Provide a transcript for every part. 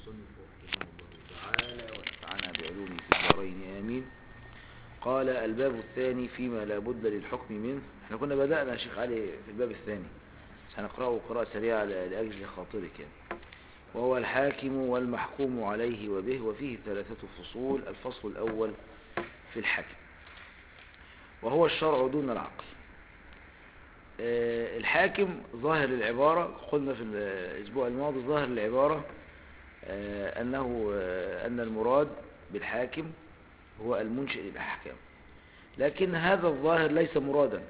المصنف رحمه الله تعالى ونفعنا بعلومه في الدارين آمين قال الباب الثاني فيما لا بد للحكم منه احنا كنا بدأنا يا شيخ علي في الباب الثاني بس هنقرأه قراءة سريعة ل- لأجل خاطرك يعني وهو الحاكم والمحكوم عليه وبه وفيه ثلاثة فصول الفصل الأول في الحاكم وهو الشرع دون العقل آه، الحاكم ظاهر العبارة قلنا في الأسبوع الماضي ظاهر العبارة آه، أنه آه، أن المراد بالحاكم هو المنشئ للأحكام لكن هذا الظاهر ليس مرادا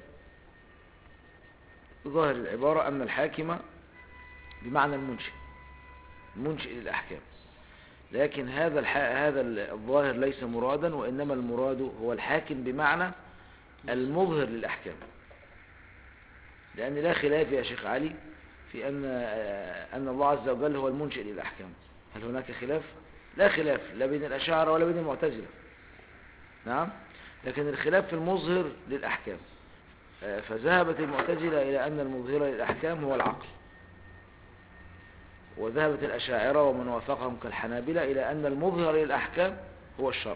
ظاهر العبارة أن الحاكم بمعنى المنشئ المنشئ للأحكام لكن هذا الح... هذا الظاهر ليس مرادا وإنما المراد هو الحاكم بمعنى المظهر للأحكام لأن لا خلاف يا شيخ علي في أن آه، أن الله عز وجل هو المنشئ للأحكام هل هناك خلاف؟ لا خلاف لا بين الأشاعرة ولا بين المعتزلة نعم لكن الخلاف في المظهر للأحكام آه، فذهبت المعتزلة إلى أن المظهر للأحكام هو العقل وذهبت الأشاعرة ومن وافقهم كالحنابلة إلى أن المظهر للأحكام هو الشرع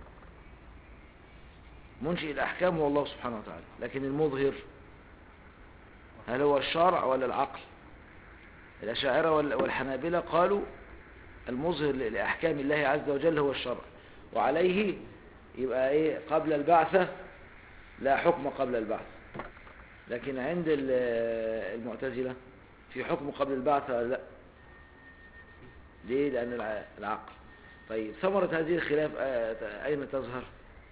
منشئ الأحكام هو الله سبحانه وتعالى لكن المظهر هل هو الشرع ولا العقل الأشاعرة وال- والحنابلة قالوا المظهر ل- لأحكام الله عز وجل هو الشرع وعليه يبقى إيه قبل البعثة لا حكم قبل البعث لكن عند ال- المعتزلة في حكم قبل البعث ولا لا ليه لأن الع- العقل طيب ثمرة هذه الخلاف آه، أين تظهر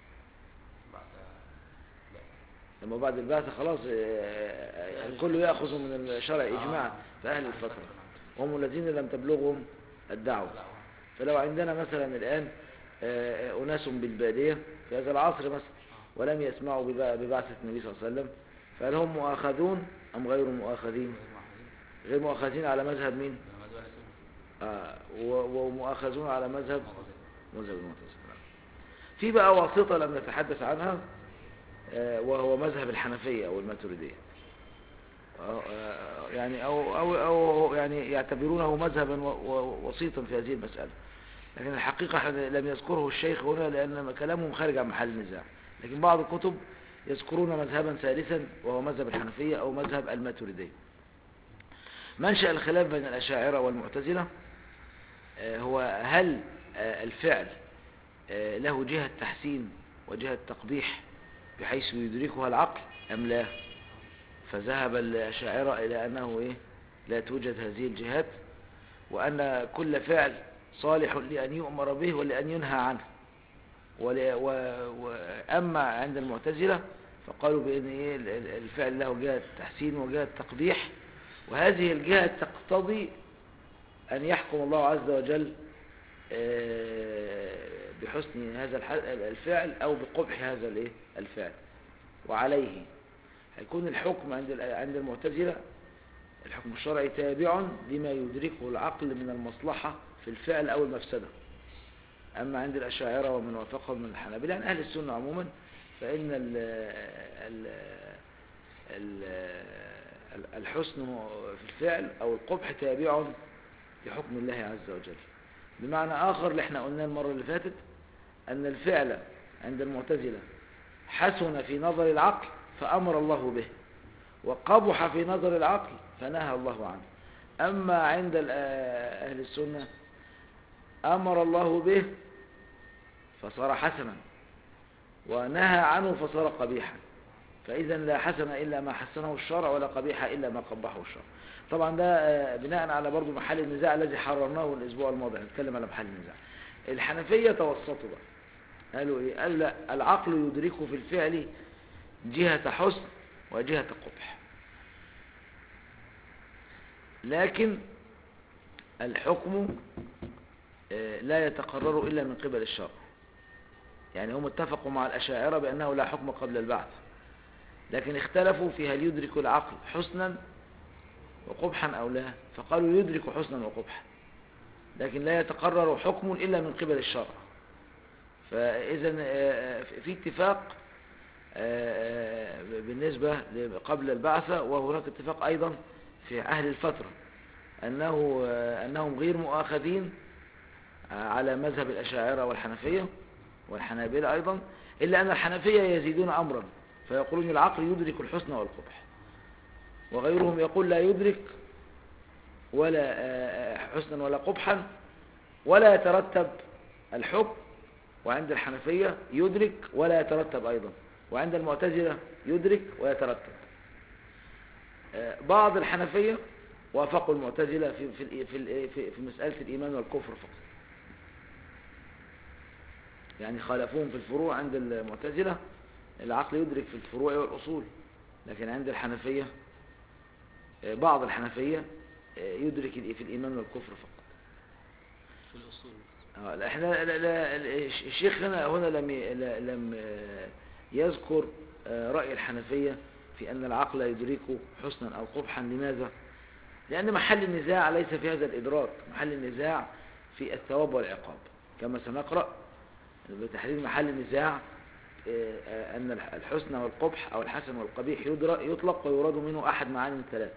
لما بعد البعث خلاص آه، آه، الكل يأخذ من الشرع إجماعا في أهل الفترة وهم الذين لم تبلغهم الدعوة فلو عندنا مثلا الآن آه، أناس بالبادية في هذا العصر مثلا ولم يسمعوا ببع- ببعثة النبي صلى الله عليه وسلم فهل هم مؤاخذون أم غير مؤاخذين غير مؤاخذين على مذهب مين آه و- ومؤاخذون على مذهب مذهب المعتزلة في بقى واسطة لم نتحدث عنها آه، وهو مذهب الحنفية أو الماتريدية آه، آه، يعني أو, أو, أو يعني يعتبرونه مذهبا و- و- وسيطا في هذه المسألة لكن الحقيقة إحنا لم يذكره الشيخ هنا لأن كلامهم خارج عن محل النزاع لكن بعض الكتب يذكرون مذهبا ثالثا وهو مذهب الحنفية أو مذهب الماتريدية منشأ الخلاف بين الأشاعرة والمعتزلة آه، هو هل آه، الفعل آه، له جهة تحسين وجهة تقبيح بحيث يدركها العقل أم لا فذهب الأشاعرة إلى أنه إيه لا توجد هذه الجهات وأن كل فعل صالح لأن يؤمر به ولأن ينهى عنه ول- و- وأما عند المعتزلة فقالوا بأن إيه ال- ال- الفعل له جهة تحسين وجهة تقبيح وهذه الجهة تقتضي أن يحكم الله عز وجل آه، بحسن هذا الح- الفعل أو بقبح هذا الإيه؟ الفعل وعليه هيكون الحكم عند ال- عند المعتزلة الحكم الشرعي تابع لما يدركه العقل من المصلحة في الفعل أو المفسدة أما عند الأشاعرة ومن وافقهم من الحنابلة يعني أهل السنة عموما فإن ال ال ال ال- الحسن في الفعل أو القبح تابع لحكم الله عز وجل بمعنى آخر اللي احنا قلناه المرة اللي فاتت أن الفعل عند المعتزلة حسن في نظر العقل فأمر الله به وقبح في نظر العقل فنهى الله عنه أما عند ال- آه، أهل السنة أمر الله به فصار حسنا ونهى عنه فصار قبيحا فإذا لا حسن إلا ما حسنه الشرع ولا قبيح إلا ما قبحه الشرع طبعا ده آه، بناء على برضو محل النزاع الذي حررناه الأسبوع الماضي هنتكلم على محل النزاع الحنفية توسطوا بقى قالوا إيه قال لا العقل يدرك في الفعل جهة حسن وجهة قبح لكن الحكم آه، لا يتقرر إلا من قبل الشرع يعني هم اتفقوا مع الأشاعرة بأنه لا حكم قبل البعث لكن اختلفوا في هل يدرك العقل حسنا وقبحا أو لا فقالوا يدرك حسنا وقبحا لكن لا يتقرر حكم إلا من قبل الشرع فإذا آه، في اتفاق آه، آه، بالنسبة ل- قبل البعثة وهناك اتفاق أيضا في أهل الفترة أنه آه، أنهم غير مؤاخذين على مذهب الأشاعرة والحنفية والحنابلة أيضا إلا أن الحنفية يزيدون أمرا فيقولون العقل يدرك الحسن والقبح وغيرهم يقول لا يدرك ولا آه، حسنا ولا قبحا ولا يترتب الحكم وعند الحنفية يدرك ولا يترتب أيضا وعند المعتزلة يدرك ويترتب آه، بعض الحنفية وافقوا المعتزلة في في الإي- في الإي- في في مسألة الإيمان والكفر فقط يعني خالفوهم في الفروع عند المعتزلة العقل يدرك في الفروع والأصول لكن عند الحنفية آه، بعض الحنفية آه، يدرك الإي- في الإيمان والكفر فقط في الأصول آه، لا، احنا لا لا الش- الشيخ هنا هنا لم ي- لا- لم آه، يذكر آه، رأي الحنفية في أن العقل يدرك حسنا أو قبحا لماذا؟ لأن محل النزاع ليس في هذا الإدراك محل النزاع في الثواب والعقاب كما سنقرأ بتحديد محل النزاع آه، آه، أن الح- الحسن والقبح أو الحسن والقبيح يدرك يطلق ويراد منه أحد معاني الثلاث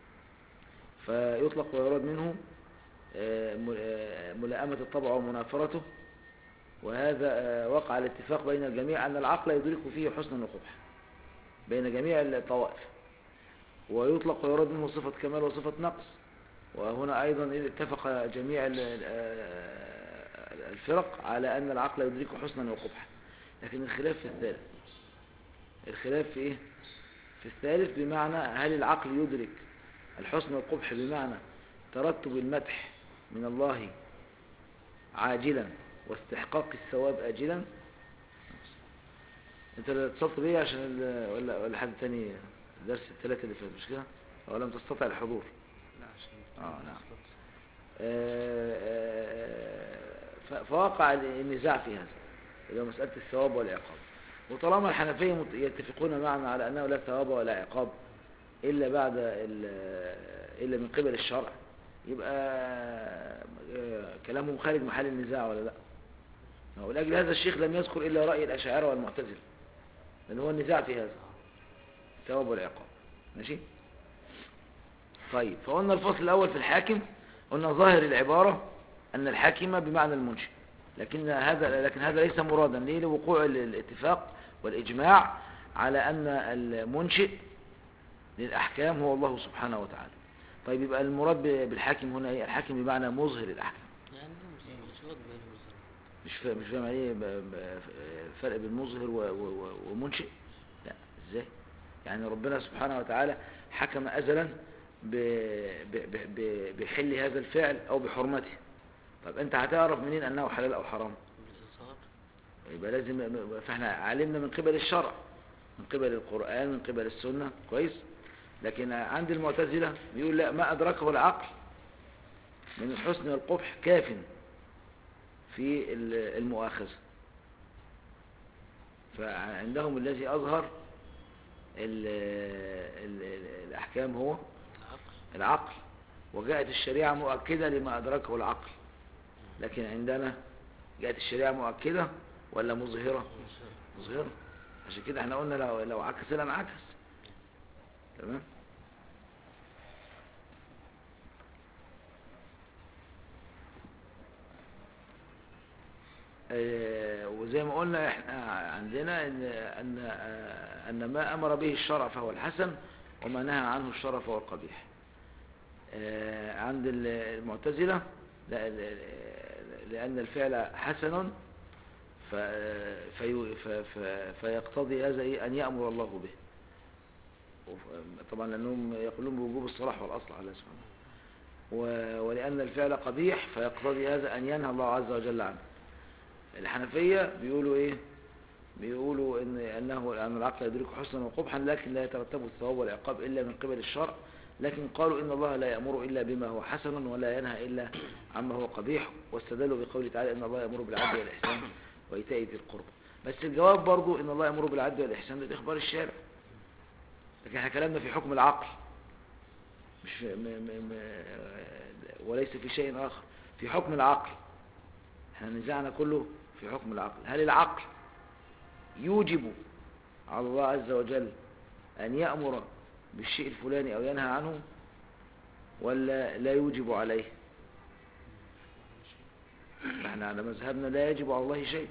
فيطلق ويراد منه آه، م- آه، ملائمة الطبع ومنافرته وهذا آه، وقع الاتفاق بين الجميع أن العقل يدرك فيه حسنا وقبحا بين جميع الطوائف ويطلق ويراد منه صفة كمال وصفة نقص وهنا أيضا إذ اتفق جميع ال- ال- آه، الفرق على أن العقل يدرك حسنا وقبحا لكن الخلاف في الثالث الخلاف في إيه؟ في الثالث بمعنى هل العقل يدرك الحسن والقبح بمعنى ترتب المدح من الله عاجلا واستحقاق الثواب آجلا انت اللي اتصلت بيه عشان ال- ولا ولا حد تاني درس الثلاثة اللي فات مش كده او لم تستطع الحضور لا عشان آه، نعم. آه، آه، ف- فوقع النزاع في هذا اللي هو مسألة الثواب والعقاب وطالما الحنفية مت- يتفقون معنا على أنه لا ثواب ولا عقاب إلا بعد ال- إلا من قبل الشرع يبقى آه، كلامهم خارج محل النزاع ولا لا ولأجل هذا الشيخ لم يذكر إلا رأي الأشاعرة والمعتزلة لأن هو النزاع في هذا الثواب والعقاب ماشي طيب فقلنا الفصل الأول في الحاكم قلنا ظاهر العبارة أن الحاكم بمعنى المنشئ لكن هذا لكن هذا ليس مرادا ليه لوقوع ال- الاتفاق والإجماع على أن المنشئ للأحكام هو الله سبحانه وتعالى طيب يبقى المراد ب- بالحاكم هنا ايه الحاكم بمعنى مظهر الأحكام يعني عندهم مش واضح بينهم الظاهر. مش فاهم مش فاهم عليه الفرق بين مظهر و- و- و- ومنشئ لا ازاي يعني ربنا سبحانه وتعالى حكم أزلا ب- ب- ب- ب- بحل هذا الفعل أو بحرمته طب أنت هتعرف منين أنه حلال أو حرام بالإظهار يبقى لازم فاحنا علمنا من قبل الشرع من قبل القرآن من قبل السنة كويس لكن عند المعتزلة بيقول لا ما أدركه العقل من الحسن والقبح كاف في ال- المؤاخذة فعندهم الذي أظهر ال ال الأحكام هو العقل العقل وجاءت الشريعة مؤكدة لما أدركه العقل لكن عندنا جاءت الشريعة مؤكدة ولا مظهرة مظهرة عشان كده احنا قلنا لو لو عكس لنا انعكس تمام آه، وزي ما قلنا احنا عندنا ان ان آه، ان ما امر به الشرع فهو الحسن وما نهى عنه الشرع فهو القبيح آه، عند ال- المعتزلة لا- ل- لأن الفعل حسن ف- في ف- ف- فيقتضي هذا إيه؟ أن يأمر الله به وف- طبعا لأنهم يقولون بوجوب الصلاح والأصل على سبحانه و- ولأن الفعل قبيح فيقتضي هذا أن ينهى الله عز وجل عنه الحنفية بيقولوا إيه بيقولوا إن أنه أن العقل يدرك حسنا وقبحا لكن لا يترتب الثواب والعقاب إلا من قبل الشرع لكن قالوا إن الله لا يأمر إلا بما هو حسن ولا ينهى إلا عما هو قبيح واستدلوا بقوله تعالى إن الله يأمر بالعدل والإحسان وإيتاء ذي القربى بس الجواب برضو إن الله يأمر بالعدل والإحسان ده إخبار الشارع لكن احنا كلامنا في حكم العقل مش في م م م وليس في شيء آخر في حكم العقل احنا نزعنا كله في حكم العقل هل العقل يوجب على الله عز وجل أن يأمر بالشيء الفلاني أو ينهى عنه ولا لا يوجب عليه احنا على مذهبنا لا يجب على الله شيء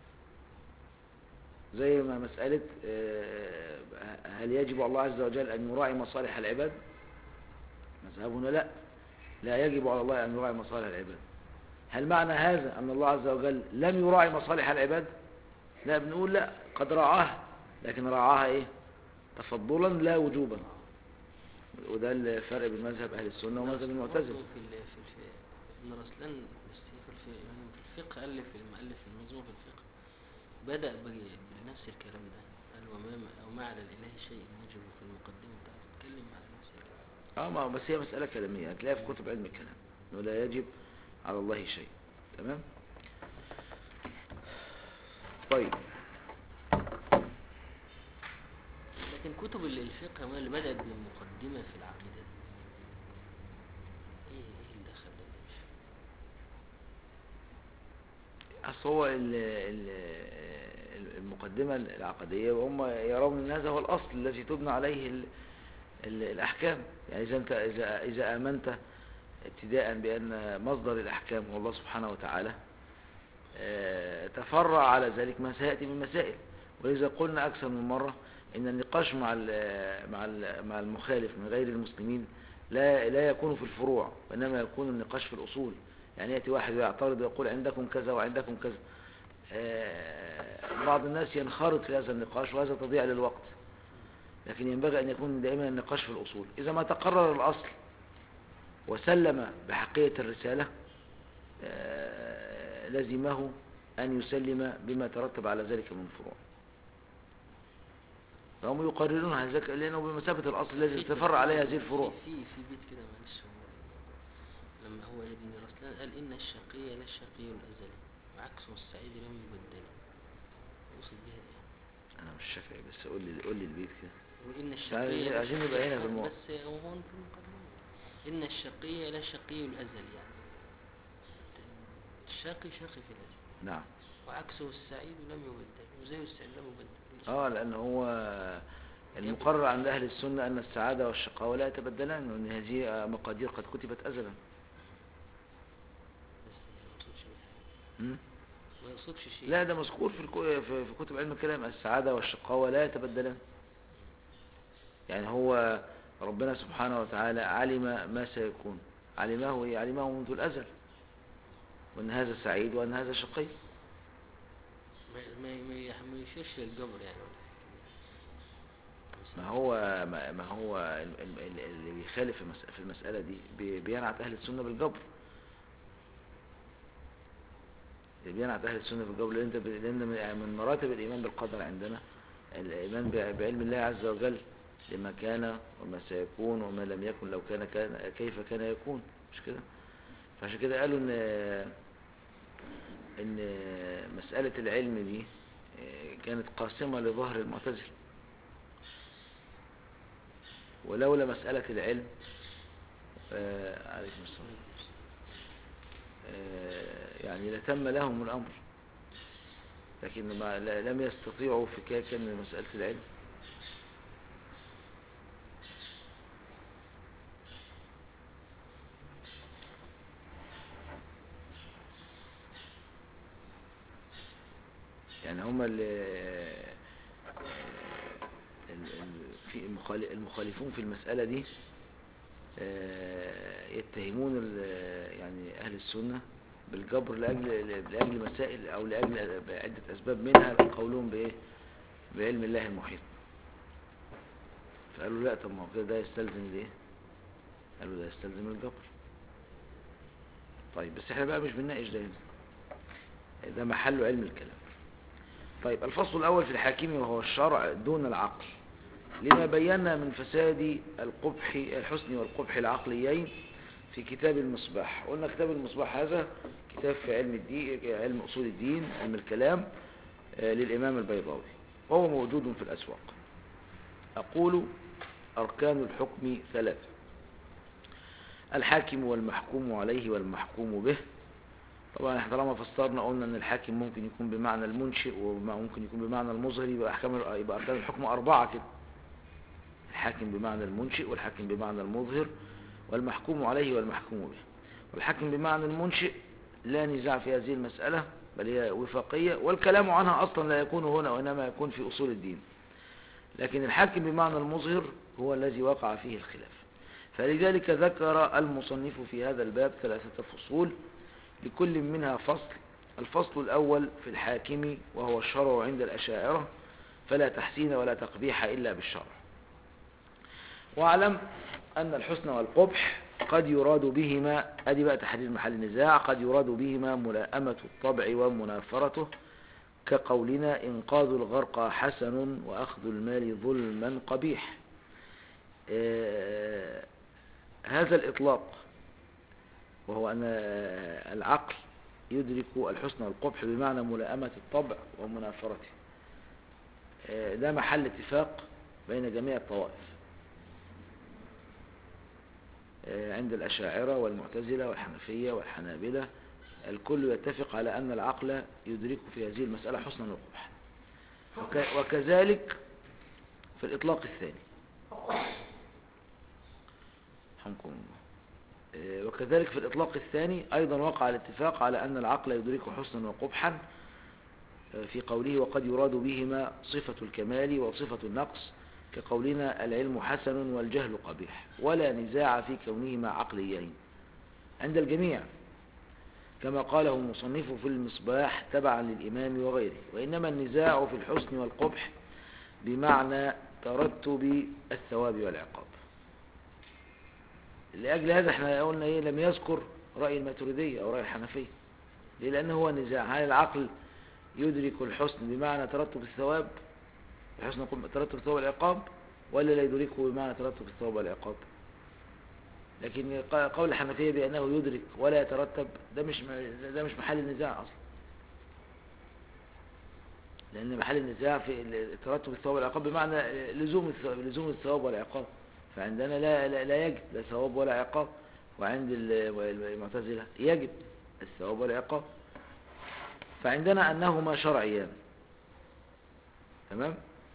زي ما مسألة آه، هل يجب على الله عز وجل أن يراعي مصالح العباد مذهبنا لا لا يجب على الله أن يراعي مصالح العباد هل معنى هذا أن الله عز وجل لم يراعي مصالح العباد لا بنقول لا قد راعاها لكن راعاها ايه تفضلا لا وجوبا وده الفرق بين مذهب أهل السنة ومذهب المعتزلة برضه في ال- في الف- ابن رسلان بس في الف- يعني في الفقه ألف المؤلف المنظومة في الفقه بدأ ب- بنفس الكلام ده قال وما وما على الإله شيء يجب في المقدمة بتاعته اتكلم على نفس الكلام اه ما بس هي مسألة كلامية هتلاقيها في كتب علم الكلام انه لا يجب على الله شيء تمام طيب لكن كتب ال- الفقه ما اللي بدأت بالمقدمة في العقيدة ايه ايه اللي دخل ده مش فاهم. اصل هو ال- ال- المقدمة العقدية وهم يرون ان هذا هو الاصل الذي تبنى عليه ال- ال- الاحكام يعني اذا انت اذا اذا امنت ابتداء بان مصدر الاحكام هو الله سبحانه وتعالى آه، تفرع على ذلك ما سياتي من مسائل ولذا قلنا اكثر من مره ان النقاش مع ال- مع ال- مع المخالف من غير المسلمين لا لا يكون في الفروع وانما يكون النقاش في الاصول يعني ياتي واحد ويعترض ويقول عندكم كذا وعندكم كذا آه، بعض الناس ينخرط في هذا النقاش وهذا تضيع للوقت لكن ينبغي أن يكون دائما النقاش في الأصول إذا ما تقرر الأصل وسلم بحقية الرسالة آه، لزمه أن يسلم بما ترتب على ذلك من فروع فهم يقررون هذا لأنه بمثابة الأصل الذي في- تفرع عليه هذه الفروع في في بيت كده معلش هو لما هو ابن رسلان قال إن الشقي لا الشقي الأزلي وعكسه السعيد لم يبدل يقصد بها إيه؟ أنا مش شافعي بس قول لي قول لي البيت كده وإن عايزين- الشقي لا عايزين شقي- نبقى هنا في الموضوع. بس هو هو في المقدمة إن الشقي لا شقي الأزل يعني الشاقي شاقي في الأزل نعم وعكسه السعيد لم يبدل وزيه السعيد لم يبدل اه لأن هو المقرر عند أهل السنة أن السعادة والشقاوة لا يتبدلان وأن هذه مقادير قد كتبت أزلا بس ما يقصدش بها م? ما يقصدش شيء لا ده مذكور في الكو- في في كتب علم الكلام السعادة والشقاوة لا يتبدلان يعني هو ربنا سبحانه وتعالى علم ما سيكون علمه إيه؟ علمه منذ الأزل وأن هذا سعيد وأن هذا شقي ما ما ما يح- ما يشيرش للجبر يعني ما هو ما ما هو ال- ال- ال- اللي بيخالف في المس- في المسألة دي بي- بينعت أهل السنة بالجبر اللي بينعت أهل السنة بالجبر لأن أنت ب- لأن من يعني من مراتب الإيمان بالقدر عندنا الإيمان ب- بعلم الله عز وجل لما كان وما سيكون وما لم يكن لو كان, كان كيف كان يكون مش كده فعشان كده قالوا ان ان مسألة العلم دي كانت قاسمة لظهر المعتزل ولولا مسألة العلم آه، عليكم السلام آه، يعني لتم لهم الأمر لكن ما لا- لم يستطيعوا فكاكا من مسألة العلم يعني هم اللي في المخال- المخالفون في المسألة دي آه، يتهمون ال- يعني أهل السنة بالجبر لأجل, لأجل مسائل أو لأجل عدة أسباب منها قولهم بإيه بعلم الله المحيط فقالوا لا طب ما هو كده ده يستلزم الايه قالوا ده يستلزم الجبر طيب بس احنا بقى مش بنناقش ده هنا ده محله علم الكلام طيب الفصل الأول في الحاكم وهو الشرع دون العقل لما بينا من فساد القبح الحسن والقبح العقليين في كتاب المصباح قلنا كتاب المصباح هذا كتاب في علم الدين علم أصول الدين علم الكلام آه، للإمام البيضاوي وهو موجود في الأسواق أقول أركان الحكم ثلاثة الحاكم والمحكوم عليه والمحكوم به طبعا احنا طالما فسرنا قلنا ان الحاكم ممكن يكون بمعنى المنشئ وممكن يكون بمعنى المظهر يبقى احكام يبقى اركان الحكم اربعه كده الحاكم بمعنى المنشئ والحاكم بمعنى المظهر والمحكوم عليه والمحكوم به والحاكم بمعنى المنشئ لا نزاع في هذه المسألة بل هي وفاقية والكلام عنها أصلا لا يكون هنا وإنما يكون في أصول الدين لكن الحاكم بمعنى المظهر هو الذي وقع فيه الخلاف فلذلك ذكر المصنف في هذا الباب ثلاثة فصول لكل منها فصل الفصل الأول في الحاكم وهو الشرع عند الأشاعرة فلا تحسين ولا تقبيح إلا بالشرع واعلم أن الحسن والقبح قد يراد بهما أدي بقى تحديد محل النزاع قد يراد بهما ملائمة الطبع ومنافرته كقولنا إنقاذ الغرق حسن وأخذ المال ظلما قبيح آه هذا الإطلاق وهو أن العقل يدرك الحسن والقبح بمعنى ملائمة الطبع ومنافرته آه ده محل اتفاق بين جميع الطوائف عند الأشاعرة والمعتزلة والحنفية والحنابلة الكل يتفق على أن العقل يدرك في هذه المسألة حسنا وقبحا وكذلك في الإطلاق الثاني حمكم وكذلك في الإطلاق الثاني أيضا وقع الاتفاق على أن العقل يدرك حسنا وقبحا في قوله وقد يراد بهما صفة الكمال وصفة النقص كقولنا العلم حسن والجهل قبيح ولا نزاع في كونهما عقليين عند الجميع كما قاله المصنف في المصباح تبعا للإمام وغيره وإنما النزاع في الحسن والقبح بمعنى ترتب الثواب والعقاب لأجل هذا احنا قلنا ايه لم يذكر رأي الماتريدية أو رأي الحنفية ليه لأنه هو نزاع هل العقل يدرك الحسن بمعنى ترتب الثواب الحسن ترتب الثواب والعقاب ولا لا يدركه بمعنى ترتب الثواب والعقاب لكن قول الحنفية بأنه يدرك ولا يترتب ده مش ده مش محل النزاع أصلا لأن محل النزاع في ترتب الثواب والعقاب بمعنى لزوم الثواب لزوم الثواب والعقاب فعندنا لا لا, لا يجب لا ثواب ولا عقاب وعند المعتزلة يجب الثواب والعقاب فعندنا أنهما شرعيان تمام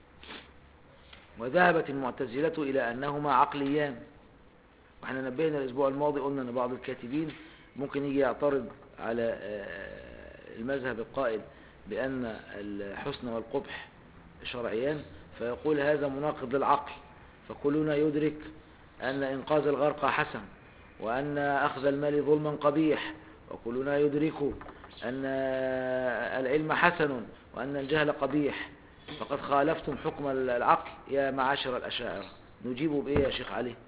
وذهبت المعتزلة إلى أنهما عقليان واحنا نبهنا الأسبوع الماضي قلنا أن بعض الكاتبين ممكن يجي يعترض على المذهب القائل بأن الحسن والقبح شرعيان فيقول هذا مناقض للعقل فكلنا يدرك أن إنقاذ الغرق حسن وأن أخذ المال ظلما قبيح وكلنا يدرك أن العلم حسن وأن الجهل قبيح فقد خالفتم حكم العقل يا معاشر الأشاعرة نجيبه بإيه يا شيخ علي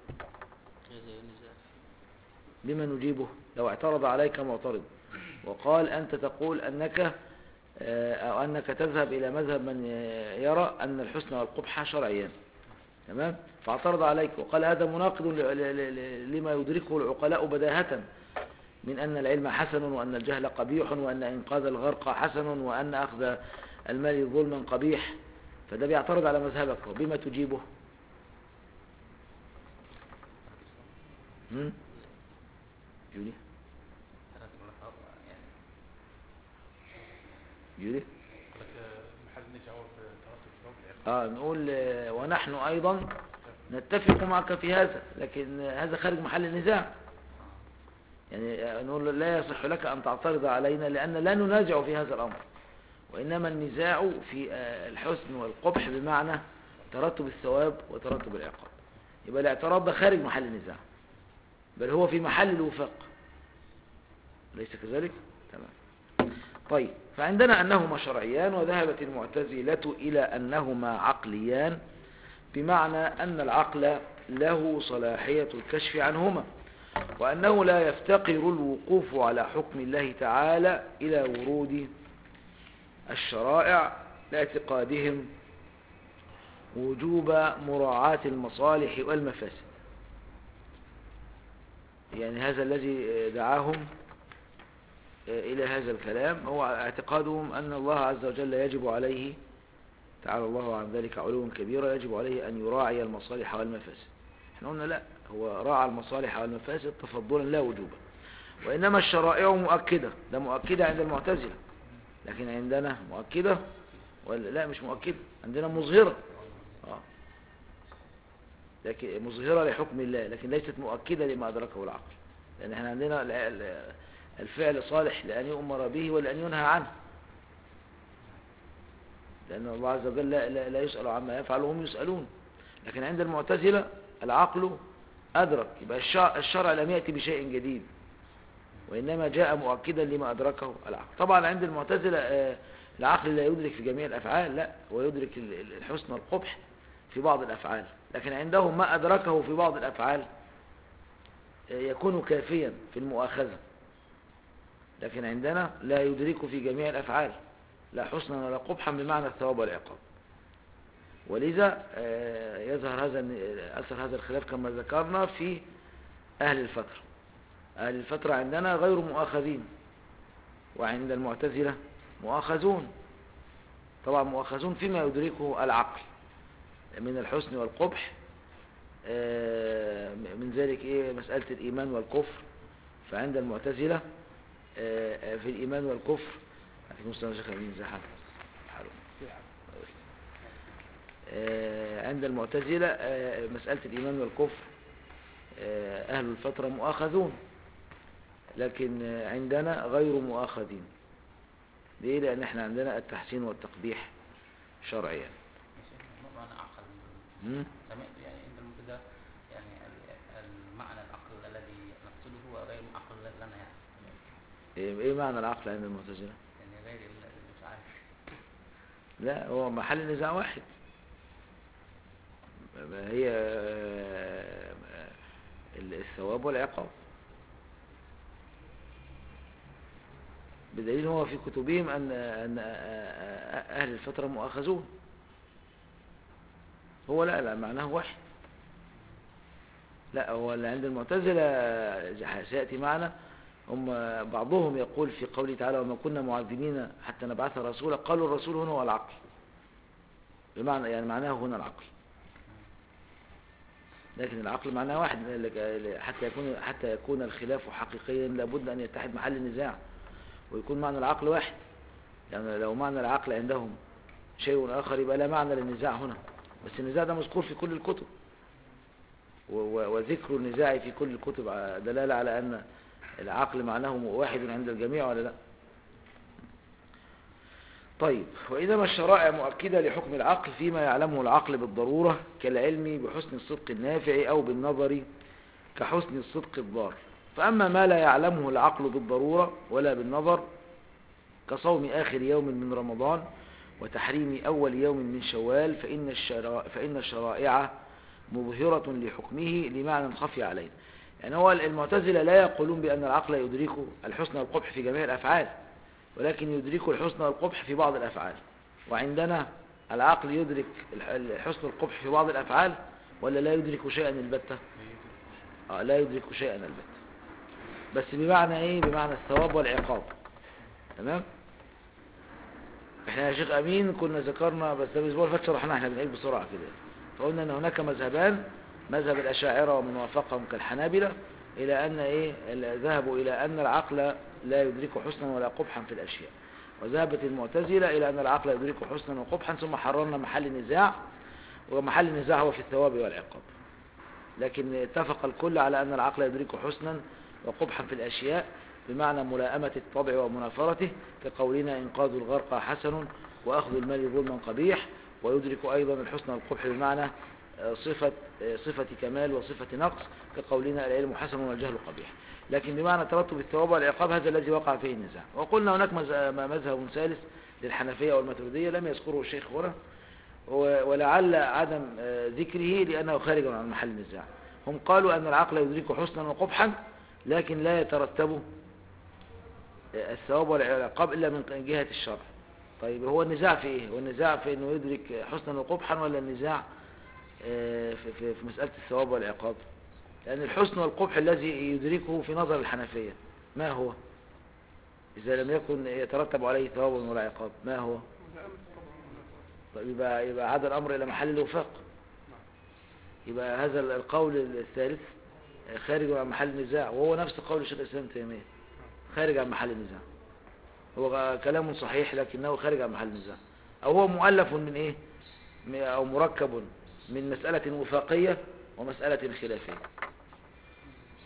بما نجيبه لو اعترض عليك معترض وقال أنت تقول أنك أو أنك تذهب إلى مذهب من يرى أن الحسن والقبح شرعيان تمام فاعترض عليك وقال هذا مناقض لما يدركه العقلاء بداهة من أن العلم حسن وأن الجهل قبيح وأن إنقاذ الغرق حسن وأن أخذ المال ظلما قبيح فده بيعترض على مذهبك وبما تجيبه هم؟ جولي جولي اه نقول ونحن ايضا نتفق معك في هذا لكن هذا خارج محل النزاع يعني نقول لا يصح لك ان تعترض علينا لان لا ننازع في هذا الامر وإنما النزاع في الحسن والقبح بمعنى ترتب الثواب وترتب العقاب يبقى الاعتراض ده خارج محل النزاع بل هو في محل الوفاق ليس كذلك؟ تمام طيب فعندنا أنهما شرعيان وذهبت المعتزلة إلى أنهما عقليان بمعنى أن العقل له صلاحية الكشف عنهما وأنه لا يفتقر الوقوف على حكم الله تعالى إلى ورود الشرائع لاعتقادهم وجوب مراعاة المصالح والمفاسد يعني هذا الذي دعاهم إلى هذا الكلام هو اعتقادهم أن الله عز وجل يجب عليه تعالى الله عن ذلك علوا كبيرا يجب عليه أن يراعي المصالح والمفاسد احنا قلنا لا هو راعى المصالح والمفاسد تفضلا لا وجوبا وإنما الشرائع مؤكدة ده مؤكدة عند المعتزلة لكن عندنا مؤكدة ولا لا مش مؤكدة عندنا مظهرة آه. لكن مظهرة لحكم الله لكن ليست مؤكدة لما أدركه العقل لأن احنا عندنا الفعل صالح لأن يؤمر به ولأن ينهى عنه لأن الله عز وجل لا, لا, لا يسأل عما يفعل وهم يسألون لكن عند المعتزلة العقل أدرك يبقى الشرع, الشرع لم يأتي بشيء جديد وإنما جاء مؤكدا لما أدركه العقل طبعا عند المعتزلة آه، العقل لا يدرك في جميع الأفعال لا ويدرك ال- ال- الحسن والقبح في بعض الأفعال لكن عندهم ما أدركه في بعض الأفعال آه، يكون كافيا في المؤاخذة لكن عندنا لا يدرك في جميع الأفعال لا حسنا ولا قبحا بمعنى الثواب والعقاب ولذا آه، يظهر هذا الن- أثر هذا الخلاف كما ذكرنا في أهل الفترة أهل الفترة عندنا غير مؤاخذين وعند المعتزلة مؤاخذون طبعا مؤاخذون فيما يدركه العقل من الحسن والقبح آه، من ذلك إيه مسألة الإيمان والكفر فعند المعتزلة آه، آه، في الإيمان والكفر في مستوى شيخ أمين زي حالك حلو. آه، عند المعتزلة آه، مسألة الإيمان والكفر آه، أهل الفترة مؤاخذون لكن آه، عندنا غير مؤاخذين ليه لأن احنا عندنا التحسين والتقبيح شرعيا معنى عقل مم؟ سمعت يعني عند المبتدا يعني ال- المعنى العقل الذي نقصده هو غير عقل لنا يعني ايه إيه معنى العقل عند المعتزلة يعني غير ال- مش عارف لا هو محل نزاع واحد ما هي آه، آه، الثواب والعقاب بدليل هو في كتبهم أن أن أهل الفترة مؤاخذون هو لا لا معناه واحد لا هو اللي عند المعتزلة سيأتي معنا هم بعضهم يقول في قوله تعالى وما كنا معذبين حتى نبعث رسولا قالوا الرسول هنا هو العقل بمعنى يعني معناه هنا العقل لكن العقل معناه واحد حتى يكون حتى يكون الخلاف حقيقيا لابد ان يتحد محل النزاع ويكون معنى العقل واحد يعني لو معنى العقل عندهم شيء آخر يبقى لا معنى للنزاع هنا بس النزاع ده مذكور في كل الكتب و- و- وذكر النزاع في كل الكتب ع- دلالة على أن العقل معناه واحد عند الجميع ولا لا طيب وإنما الشرائع مؤكدة لحكم العقل فيما يعلمه العقل بالضرورة كالعلم بحسن الصدق النافع أو بالنظر كحسن الصدق الضار فأما ما لا يعلمه العقل بالضرورة ولا بالنظر كصوم آخر يوم من رمضان وتحريم أول يوم من شوال فإن, الشرائع فإن الشرائع مظهرة لحكمه لمعنى خفي علينا يعني هو المعتزلة لا يقولون بأن العقل يدرك الحسن والقبح في جميع الأفعال ولكن يدرك الحسن والقبح في بعض الأفعال وعندنا العقل يدرك الحسن والقبح في بعض الأفعال ولا لا يدرك شيئا البتة آه لا يدرك شيئا البتة بس بمعنى ايه بمعنى الثواب والعقاب تمام احنا يا شيخ امين كنا ذكرنا بس ده الاسبوع اللي فات شرحناه احنا بنقول بسرعه كده فقلنا ان هناك مذهبان مذهب الاشاعره ومن وافقهم كالحنابلة الى ان ايه ذهبوا الى ان العقل لا يدرك حسنا ولا قبحا في الاشياء وذهبت المعتزله الى ان العقل يدرك حسنا وقبحا ثم حررنا محل نزاع ومحل النزاع هو في الثواب والعقاب لكن اتفق الكل على ان العقل يدرك حسنا وقبحا في الاشياء بمعنى ملائمة الطبع ومنافرته كقولنا إنقاذ الغرقى حسن وأخذ المال ظلما قبيح ويدرك أيضا الحسن والقبح بمعنى صفة, صفة كمال وصفة نقص كقولنا العلم حسن والجهل قبيح لكن بمعنى ترتب الثواب والعقاب هذا الذي وقع فيه النزاع وقلنا هناك مذهب ثالث للحنفية والماتريدية لم يذكره الشيخ هنا ولعل عدم ذكره لأنه خارج عن محل النزاع هم قالوا أن العقل يدرك حسنا وقبحا لكن لا يترتب الثواب والعقاب إلا من جهة الشرع طيب هو النزاع في إيه هو النزاع في أنه يدرك حسنا وقبحا ولا النزاع في, في, في مسألة الثواب والعقاب لأن الحسن والقبح الذي يدركه في نظر الحنفية ما هو إذا لم يكن يترتب عليه ثواب ولا عقاب ما هو طيب يبقى, يبقى عاد الأمر إلى محل الوفاق يبقى هذا القول الثالث خارج عن محل النزاع وهو نفس قول الشيخ الإسلام تيمية خارج عن محل النزاع هو كلام صحيح لكنه خارج عن محل النزاع أو هو مؤلف من إيه أو مركب من مسألة وفاقية ومسألة خلافية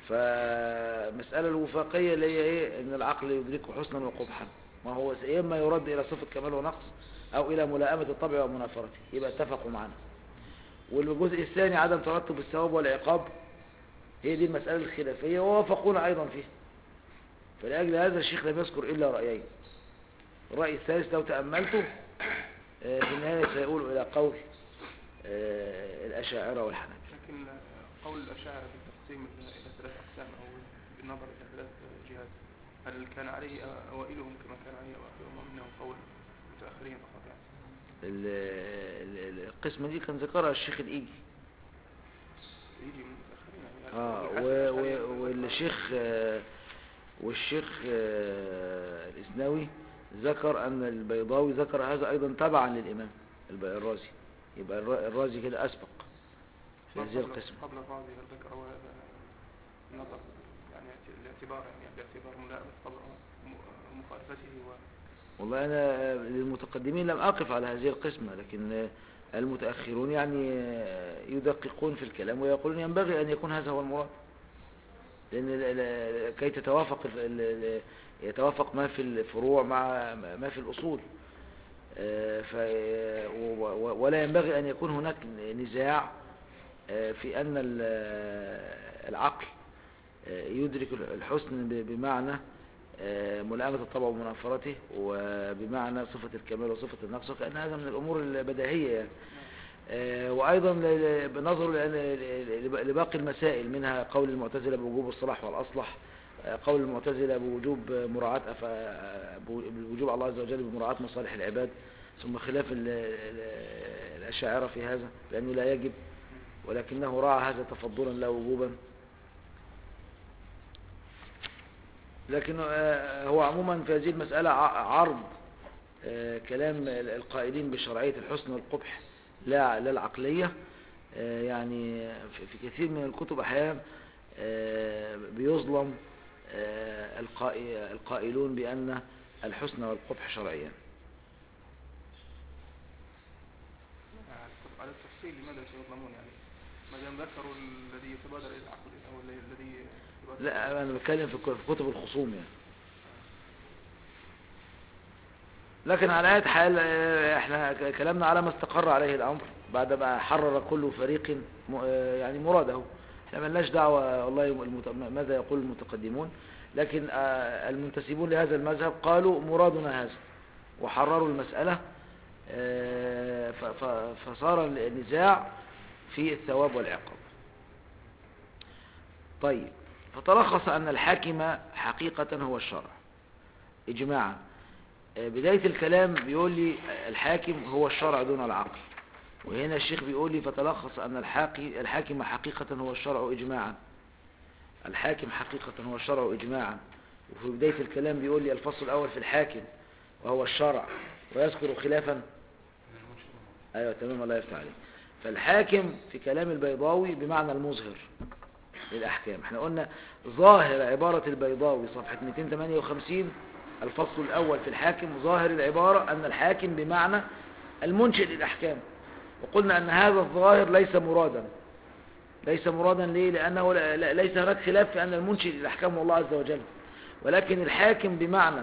فمسألة الوفاقية اللي هي ايه ان العقل يدركه حسنا وقبحا ما هو يا اما يرد الى صفة كمال ونقص او الى ملائمة الطبع ومنافرته يبقى اتفقوا معنا والجزء الثاني عدم ترتب الثواب والعقاب هي دي المسألة الخلافية ووافقونا ايضا فيها فلأجل هذا الشيخ لم يذكر الا رأيين الرأي الثالث لو تأملته آه، في النهاية سيقول الى قول آه، الاشاعرة والحنابلة لكن قول الأشاعرة بالتقسيم إلى إلى ثلاث أقسام أو بالنظر إلى ثلاث جهات هل كان عليه أوائلهم كما كان عليه أوائلهم أم أنه قول متأخرين فقط يعني ال- ال- ال- القسمة دي كان ذكرها الشيخ الإيجي يجي من متأخرين يعني آه الحسن و- الأشعري و- والشيخ آه، والشيخ آه، الإسناوي ذكر أن البيضاوي ذكر هذا أيضا تبعا للإمام الب- الرازي يبقى الر- الرازي كده أسبق في هذه قبل- القسمة قبل الرازي هل ذكر هو هذا نظر يعني الاعتبار يعني باعتبار ملائمة طبعه ومخالفته و والله أنا آه، للمتقدمين لم أقف على هذه القسمة لكن آه، المتأخرون يعني آه، يدققون في الكلام ويقولون ينبغي أن يكون هذا هو المراد لأن ال- ال- كي تتوافق ال- ال- ال- يتوافق ما في الفروع مع ما في الأصول آه، ف و- و- ولا ينبغي أن يكون هناك نزاع آه، في أن ال- العقل آه، يدرك الحسن ب- بمعنى آه، ملائمة الطبع ومنافرته وبمعنى صفة الكمال وصفة النقص وكأن هذا من الأمور البديهية يعني آه، وأيضا ل- ل- بنظر ل- ل- لباقي المسائل منها قول المعتزلة بوجوب الصلاح والأصلح آه، قول المعتزلة بوجوب مراعاة أف- بوجوب الله عز وجل بمراعاة مصالح العباد ثم خلاف ال- ال- الأشاعرة في هذا لأنه لا يجب ولكنه راعى هذا تفضلا لا وجوبا لكن آه، هو عموما في هذه المسألة ع- عرض آه، كلام ال- القائلين بشرعية الحسن والقبح لا لا العقلية آه، يعني في في كثير من الكتب أحيانا آه، بيظلم آه، القائ- القائلون بأن الحسن والقبح شرعيا على التف- على التفصيل لماذا سيظلمون يعني ما دام ذكروا الذي يتبادر الى العقل او الذي الذي يتبادر لا أنا بتكلم في ك- في كتب الخصوم يعني لكن على أي حال آه، احنا ك- كلامنا على ما استقر عليه الأمر بعد ما حرر كل فريق م- آه، يعني مراده احنا ملناش دعوة والله المت... ماذا يقول المتقدمون لكن آه، المنتسبون لهذا المذهب قالوا مرادنا هذا وحرروا المسألة آه، ف- ف- فصار النزاع في الثواب والعقاب طيب فتلخص أن الحاكم حقيقة هو الشرع إجماعا آه، بداية الكلام بيقول لي الحاكم هو الشرع دون العقل وهنا الشيخ بيقول لي فتلخص أن الحاكي الحاكم حقيقة هو الشرع إجماعا الحاكم حقيقة هو الشرع إجماعا وفي بداية الكلام بيقول لي الفصل الأول في الحاكم وهو الشرع ويذكر خلافا من المنشئ والمنشئ. ايوه تمام الله يفتح عليك فالحاكم في كلام البيضاوي بمعنى المظهر للاحكام احنا قلنا ظاهر عبارة البيضاوي صفحة 258 الفصل الاول في الحاكم ظاهر العبارة ان الحاكم بمعنى المنشئ للاحكام وقلنا ان هذا الظاهر ليس مرادا ليس مرادا ليه لانه لا- لا- ليس هناك خلاف في ان المنشئ للاحكام هو الله عز وجل ولكن الحاكم بمعنى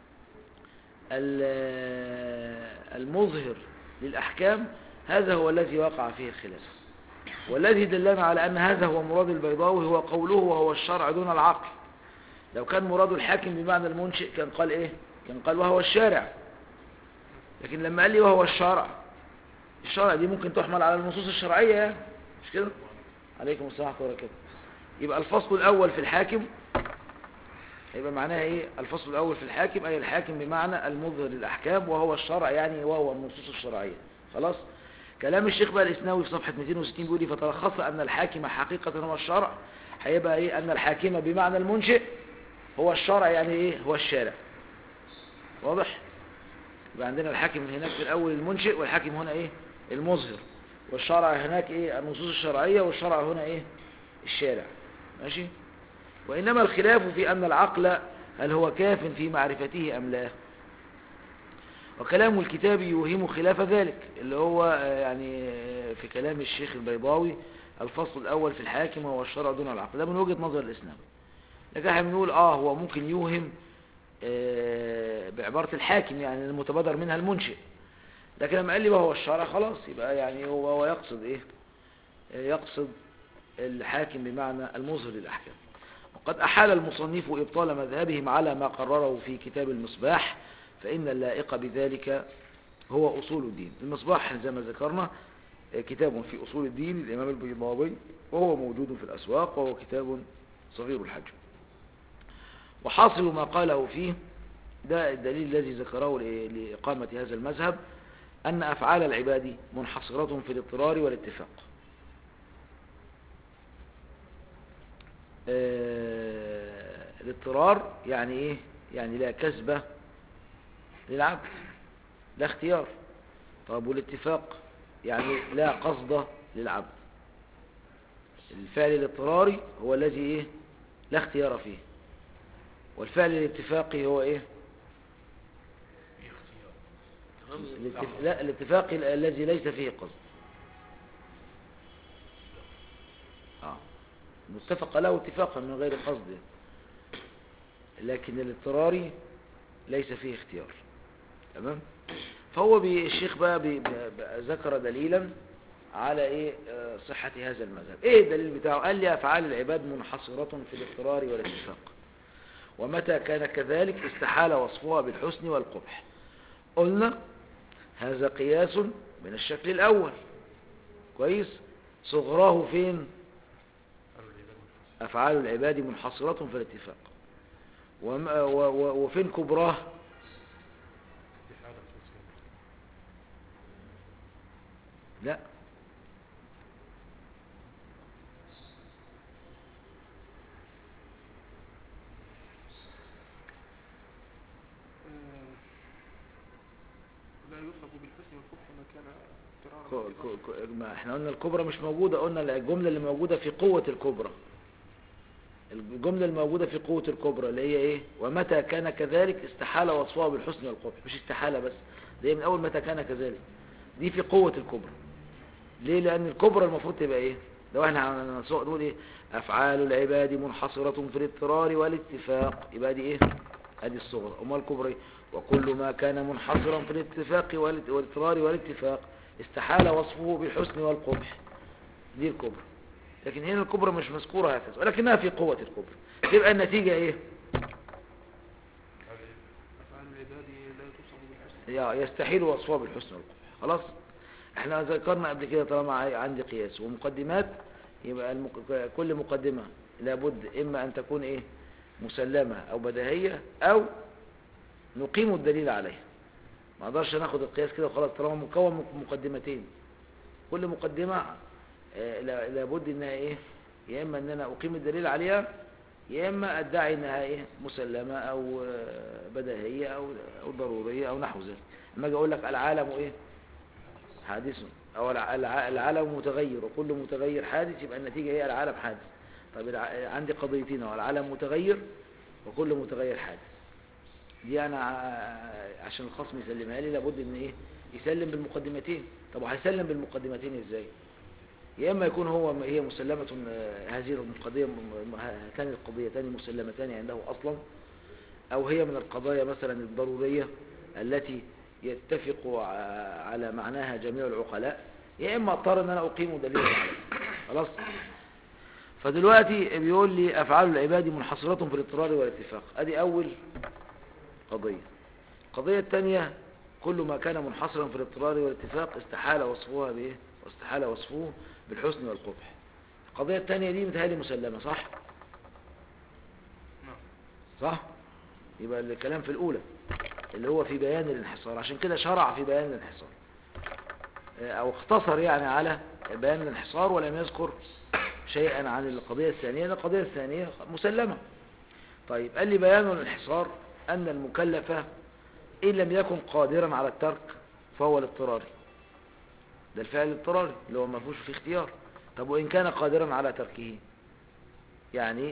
ال- المظهر للأحكام هذا هو الذي وقع فيه الخلاف والذي دلنا على أن هذا هو مراد البيضاوي هو قوله وهو الشرع دون العقل لو كان مراد الحاكم بمعنى المنشئ كان قال إيه كان قال وهو الشارع لكن لما قال لي وهو الشرع الشرع دي ممكن تحمل على النصوص الشرعية يعني مش كده عليكم السلام ورحمة الله وبركاته يبقى الفصل الأول في الحاكم يبقى معناها ايه الفصل الاول في الحاكم اي الحاكم بمعنى المظهر للاحكام وهو الشرع يعني وهو النصوص الشرعيه خلاص كلام الشيخ بقى الاسناوي في صفحه 260 بيقول لي فتلخص ان الحاكم حقيقه هو الشرع هيبقى ايه ان الحاكم بمعنى المنشئ هو الشرع يعني ايه هو الشارع واضح يبقى عندنا الحاكم هناك في الاول المنشئ والحاكم هنا ايه المظهر والشرع هناك ايه النصوص الشرعيه والشرع هنا ايه الشارع ماشي وإنما الخلاف في أن العقل هل هو كاف في معرفته أم لا وكلام الكتاب يوهم خلاف ذلك اللي هو آه، يعني آه، في كلام الشيخ البيضاوي الفصل الأول في الحاكم وهو الشرع دون العقل ده من وجهة نظر الإسلام لكن احنا بنقول اه هو ممكن يوهم آه بعبارة الحاكم يعني المتبادر منها المنشئ لكن لما قال لي وهو الشرع خلاص يبقى يعني هو, هو يقصد ايه آه، يقصد الحاكم بمعنى المظهر للأحكام وقد أحال المصنف إبطال مذهبهم على ما قرره في كتاب المصباح فإن اللائق بذلك هو أصول الدين المصباح زي ما ذكرنا آه، كتاب في أصول الدين للإمام البيضاوي وهو موجود في الأسواق وهو كتاب صغير الحجم وحاصل ما قاله فيه ده الدليل الذي ذكره ل- لإقامة هذا المذهب أن أفعال العباد منحصرة في الاضطرار والاتفاق آه، الاضطرار يعني ايه يعني لا كسبة للعبد لا اختيار طب والاتفاق يعني لا قصد للعبد الفعل الاضطراري هو الذي ايه لا اختيار فيه والفعل الاتفاقي هو ايه الاتف... لا الاتفاقي ال- الذي ليس فيه قصد اه متفق له اتفاقا من غير قصد لكن الاضطراري ليس فيه اختيار تمام فهو بي الشيخ بقى بي بي ذكر دليلا على ايه آه، صحة هذا المذهب ايه الدليل بتاعه قال لي افعال العباد منحصرة في الاضطرار والاتفاق ومتى كان كذلك استحال وصفها بالحسن والقبح قلنا هذا قياس من الشكل الأول كويس صغراه فين أفعال العباد منحصرة في الاتفاق وم- و- و- وفين كبراه لا آه، لا يطلب بالحسن والقبح ما كان ك- اضطرارا ك- ك- ما احنا قلنا الكبرى مش موجودة قلنا الجملة اللي موجودة في قوة الكبرى الجملة الموجودة في قوة الكبرى اللي هي ايه ومتى كان كذلك استحال وصفها بالحسن والقبح مش استحالة بس دي من اول متى كان كذلك دي في قوة الكبرى ليه لان الكبرى المفروض تبقى ايه لو احنا هنسوق نقول ايه افعال العباد منحصرة في الاضطرار والاتفاق يبقى دي ايه ادي الصغرى امال الكبرى إيه؟ وكل ما كان منحصرا في الاتفاق والات- والاضطرار والاتفاق استحال وصفه بالحسن والقبح دي الكبرى لكن هنا الكبرى مش مذكورة هكذا ولكنها في قوة الكبرى تبقى النتيجة ايه أفعال العباد لا توصف بالحسن يا- يستحيل وصفها بالحسن والقبح خلاص احنا ذكرنا قبل كده طالما عي- عندي قياس ومقدمات يبقى المك... كل مقدمة لابد اما ان تكون ايه مسلمة او بديهية او نقيم الدليل عليها ما اقدرش ناخد القياس كده وخلاص طالما مكون من مقدمتين كل مقدمة آه، لا- لابد انها ايه يا اما ان انا اقيم الدليل عليها يا اما ادعي انها ايه مسلمة او آه، بديهية او او ضرورية او نحو ذلك اما اجي اقول لك العالم ايه حادث او الع- الع- العالم متغير وكل متغير حادث يبقى النتيجة هي العالم حادث طب الع- عندي قضيتين هو العالم متغير وكل متغير حادث دي انا ع- عشان الخصم يسلمها لي لابد ان ايه يسلم بالمقدمتين طب وهيسلم بالمقدمتين ازاي يا اما يكون هو هي مسلمة آه، هذه المقضية م- م- هاتان القضيتان مسلمتان عنده اصلا او هي من القضايا مثلا الضرورية التي يتفق ع- على معناها جميع العقلاء يا اما اضطر ان انا اقيم دليلا عليه خلاص فدلوقتي بيقول لي افعال العباد منحصرة في الاضطرار والاتفاق ادي اول قضية القضية الثانية كل ما كان منحصرا في الاضطرار والاتفاق استحال وصفها بايه واستحال وصفه بالحسن والقبح القضية الثانية دي متهيألي مسلمة صح نعم صح يبقى الكلام في الأولى اللي هو في بيان الانحصار عشان كده شرع في بيان الانحصار آه، أو اختصر يعني على بيان الانحصار ولم يذكر شيئا عن القضية الثانية لأن القضية الثانية مسلمة طيب قال لي بيان الانحصار أن المكلف إن لم يكن قادرا على الترك فهو الاضطراري ده الفعل الاضطراري اللي هو ما فيهوش فيه اختيار طب وإن كان قادرا على تركه يعني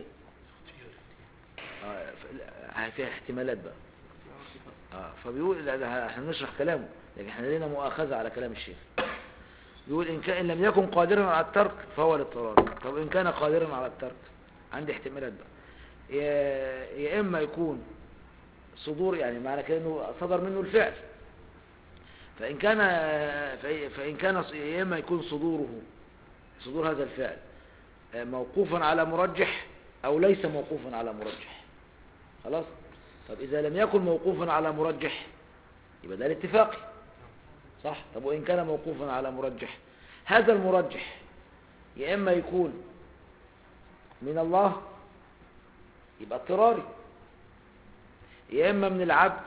آه، ف- لا، فيها احتمالات بقى اه فبيقول لا ده احنا نشرح كلامه لكن احنا لنا مؤاخذة على كلام الشيخ يقول إن كان إن لم يكن قادرا على الترك فهو الاضطرار طب إن كان قادرا على الترك عندي احتمالات بقى يا, يا إما يكون صدور يعني معنى كده إنه صدر منه الفعل فإن كان فإ- فإن كان ص- يا إما يكون صدوره صدور هذا الفعل آه، موقوفا على مرجح أو ليس موقوفا على مرجح خلاص طب إذا لم يكن موقوفا على مرجح يبقى ده الاتفاقي صح طب وإن كان موقوفا على مرجح هذا المرجح يا إما يكون من الله يبقى اضطراري يا إما من العبد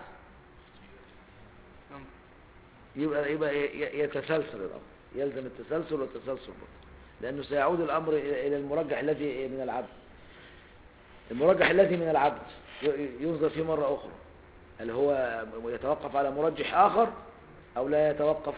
نعم. يبقى يبقى ي- يتسلسل الأمر يلزم التسلسل والتسلسل برضه لأنه سيعود الأمر إلى إلى المرجح الذي من العبد المرجح الذي من العبد ي- ينظر فيه مرة أخرى هل هو يتوقف على مرجح آخر أو لا يتوقف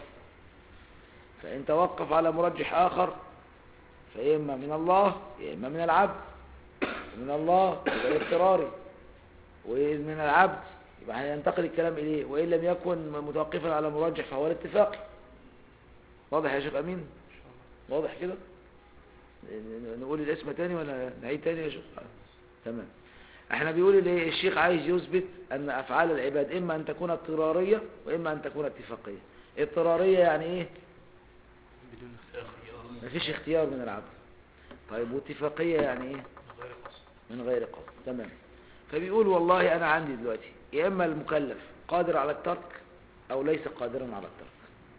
فإن توقف على مرجح آخر فإما من الله يا إما من العبد من الله يبقى اضطراري ومن العبد يبقى هينتقل الكلام إليه وإن لم يكن متوقفا على مرجح فهو الاتفاقي واضح يا شيخ أمين إن شاء الله واضح كده ن- نقول الاسم تاني ولا نعيد تاني يا شيخ آه، تمام احنا بيقول الايه الشيخ عايز يثبت ان افعال العباد اما ان تكون اضطراريه واما ان تكون اتفاقيه اضطراريه يعني ايه بدون اختيار مفيش اختيار من العبد طيب واتفاقيه يعني ايه غير قصد من غير قصد تمام فبيقول والله انا عندي دلوقتي يا اما المكلف قادر على الترك او ليس قادرا على الترك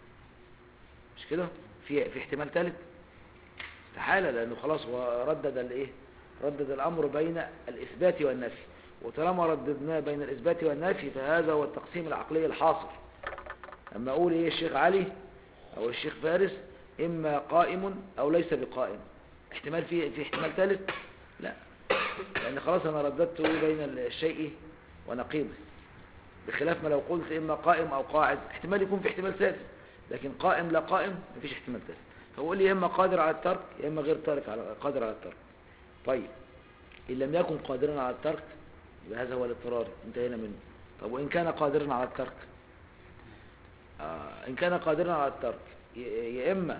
مش كده في في احتمال ثالث استحاله لانه خلاص هو ردد الايه ردد الامر بين الاثبات والنفي وطالما رددناه بين الاثبات والنفي فهذا هو التقسيم العقلي الحاصل اما اقول ايه الشيخ علي او الشيخ فارس اما قائم او ليس بقائم احتمال في في احتمال ثالث لا لأن خلاص أنا رددت بين الشيء ونقيضه بخلاف ما لو قلت إما قائم أو قاعد احتمال يكون في احتمال ثالث لكن قائم لا قائم مفيش احتمال ثالث فقول لي يا إما قادر على الترك يا إما غير تارك على قادر على الترك طيب إن لم يكن قادرا على الترك يبقى هذا هو الاضطرار انتهينا منه طب وإن كان قادرا على الترك آه إن كان قادرا على الترك ي- يا إما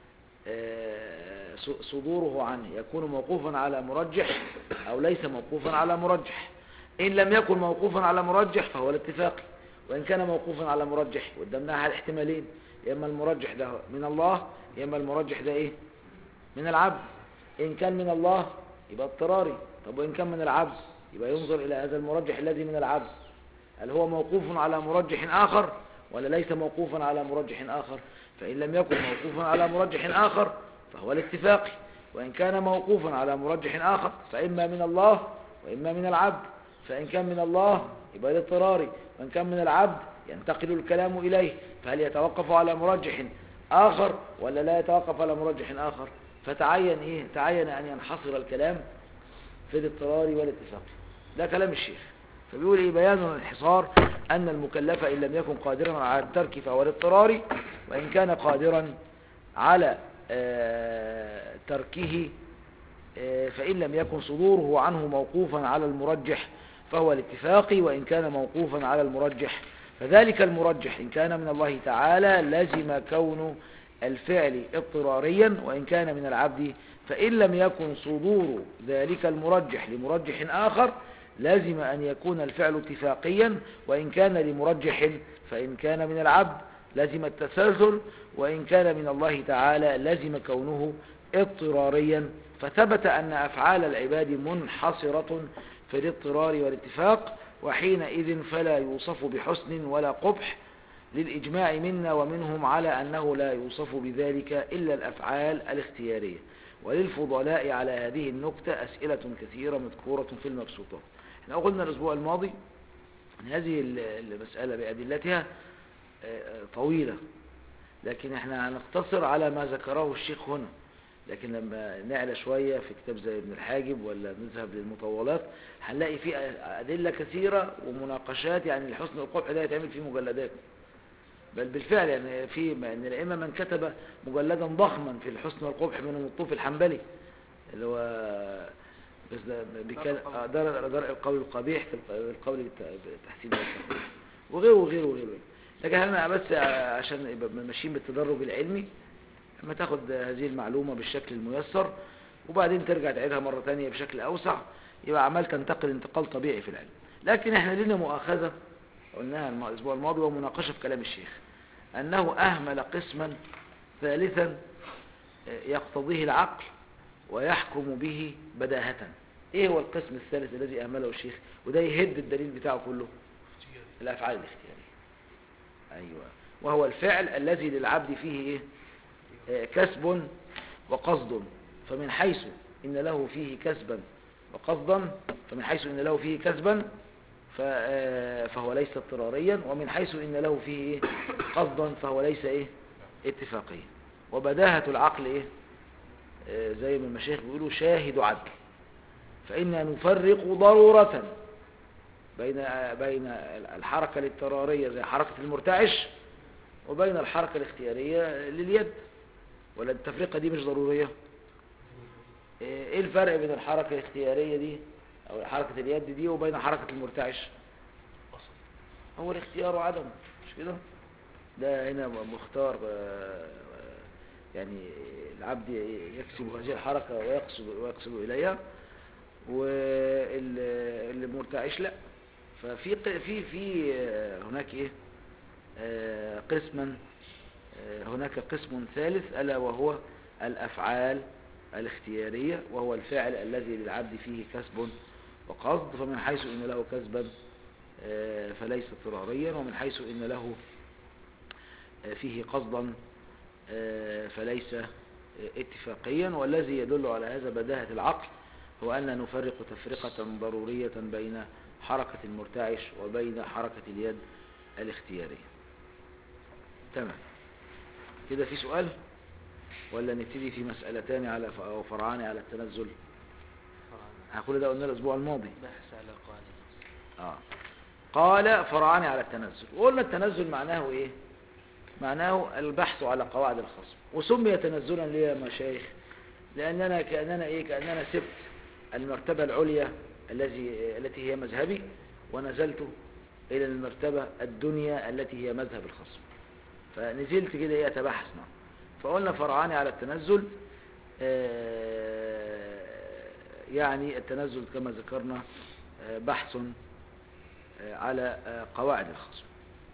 آه، ص- صدوره عنه يكون موقوفا على مرجح أو ليس موقوفا على مرجح إن لم يكن موقوفا على مرجح فهو الاتفاقي وإن كان موقوفا على مرجح قدامنا على احتمالين يا إما المرجح ده من الله يا إما المرجح ده إيه من العبد إن كان من الله يبقى اضطراري طب وإن كان من العبد يبقى ينظر إلى هذا المرجح الذي من العبد هل هو موقوف على مرجح آخر ولا ليس موقوفا على مرجح آخر فإن لم يكن موقوفا على مرجح آخر فهو الاتفاقي وإن كان موقوفا على مرجح آخر فإما من الله وإما من العبد فإن كان من الله يبقى الاضطراري وإن كان من العبد ينتقل الكلام إليه فهل يتوقف على مرجح آخر ولا لا يتوقف على مرجح آخر فتعين إيه تعين أن ينحصر الكلام في الاضطراري والاتفاقي ده كلام الشيخ فبيقول إيه بيان الانحصار أن المكلف إن لم يكن قادرا على الترك فهو الاضطراري وإن كان قادرا على آه، تركه آه، فإن لم يكن صدوره عنه موقوفا على المرجح فهو الاتفاقي وإن كان موقوفا على المرجح فذلك المرجح إن كان من الله تعالى لزم كون الفعل اضطراريا وإن كان من العبد فإن لم يكن صدور ذلك المرجح لمرجح آخر لازم أن يكون الفعل اتفاقيا وإن كان لمرجح فإن كان من العبد لازم التسلسل وإن كان من الله تعالى لازم كونه اضطراريا فثبت أن أفعال العباد منحصرة في الاضطرار والاتفاق وحينئذ فلا يوصف بحسن ولا قبح للإجماع منا ومنهم على أنه لا يوصف بذلك إلا الأفعال الاختيارية وللفضلاء على هذه النكتة أسئلة كثيرة مذكورة في المبسوطات احنا قلنا الأسبوع الماضي أن هذه المسألة بأدلتها طويلة لكن احنا هنقتصر على ما ذكره الشيخ هنا لكن لما نعلى شوية في كتاب زي ابن الحاجب ولا نذهب للمطولات هنلاقي فيه أدلة كثيرة ومناقشات يعني الحسن والقبح ده يتعمل فيه مجلدات بل بالفعل يعني في ان الائمه من كتب مجلدا ضخما في الحسن والقبح منهم الطوف الحنبلي اللي هو بس ده بيتكلم دار دار القول القبيح في القول بالتحسين والتقبيح وغيره وغيره وغيره لكن احنا بس عشان يبقى ماشيين بالتدرج العلمي لما تاخد هذه المعلومة بالشكل الميسر وبعدين ترجع تعيدها مرة تانية بشكل أوسع يبقى عمال تنتقل انتقال طبيعي في العلم لكن احنا لنا مؤاخذة قلناها الم- الأسبوع الماضي ومناقشة في كلام الشيخ أنه أهمل قسما ثالثا آه، يقتضيه العقل ويحكم به بداهة ايه هو القسم الثالث الذي أهمله الشيخ وده يهد الدليل بتاعه كله الأفعال الاختيارية أيوة وهو الفعل الذي للعبد فيه إيه؟ آه، كسب وقصد فمن حيث إن له فيه كسبا وقصدا فمن حيث إن له فيه كسبا ف- آه، فهو ليس اضطراريا ومن حيث إن له فيه إيه؟ قصدا فهو ليس إيه؟ اتفاقيا وبداهة العقل إيه؟ آه، زي ما المشايخ بيقولوا شاهد عدل فإنا نفرق ضرورة بين بين الحركة الاضطرارية زي حركة المرتعش وبين الحركة الاختيارية لليد ولا التفرقة دي مش ضرورية ايه الفرق بين الحركة الاختيارية دي او حركة اليد دي وبين حركة المرتعش هو الاختيار وعدمه مش كده ده هنا مختار آه، يعني العبد يكسب هذه الحركة ويقصد ويقصد إليها والمرتعش لا ففي ق- في في آه، هناك ايه آه، قسما آه، هناك قسم ثالث ألا وهو الأفعال الاختيارية وهو الفعل الذي للعبد فيه كسب وقصد فمن حيث إن له كسبا آه، فليس اضطراريا ومن حيث إن له آه، فيه قصدا آه، فليس آه، اتفاقيا والذي يدل على هذا بداهة العقل هو أن نفرق تفرقة ضرورية بين حركة المرتعش وبين حركة اليد الاختيارية تمام كده في سؤال ولا نبتدي في مسألتان على أو فرعان على التنزل هقول ده قلنا الأسبوع الماضي بحث على قاعدة آه. قال فرعان على التنزل وقلنا التنزل معناه ايه معناه البحث على قواعد الخصم وسمي تنزلا ليه يا مشايخ لأننا كأننا ايه كأننا سبت المرتبة العليا الذي التي هي مذهبي ونزلت إلى المرتبة الدنيا التي هي مذهب الخصم فنزلت كده ايه اتبحث معه فقلنا فرعان على التنزل آه، يعني التنزل كما ذكرنا آه، بحث آه، على آه، قواعد الخصم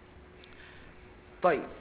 طيب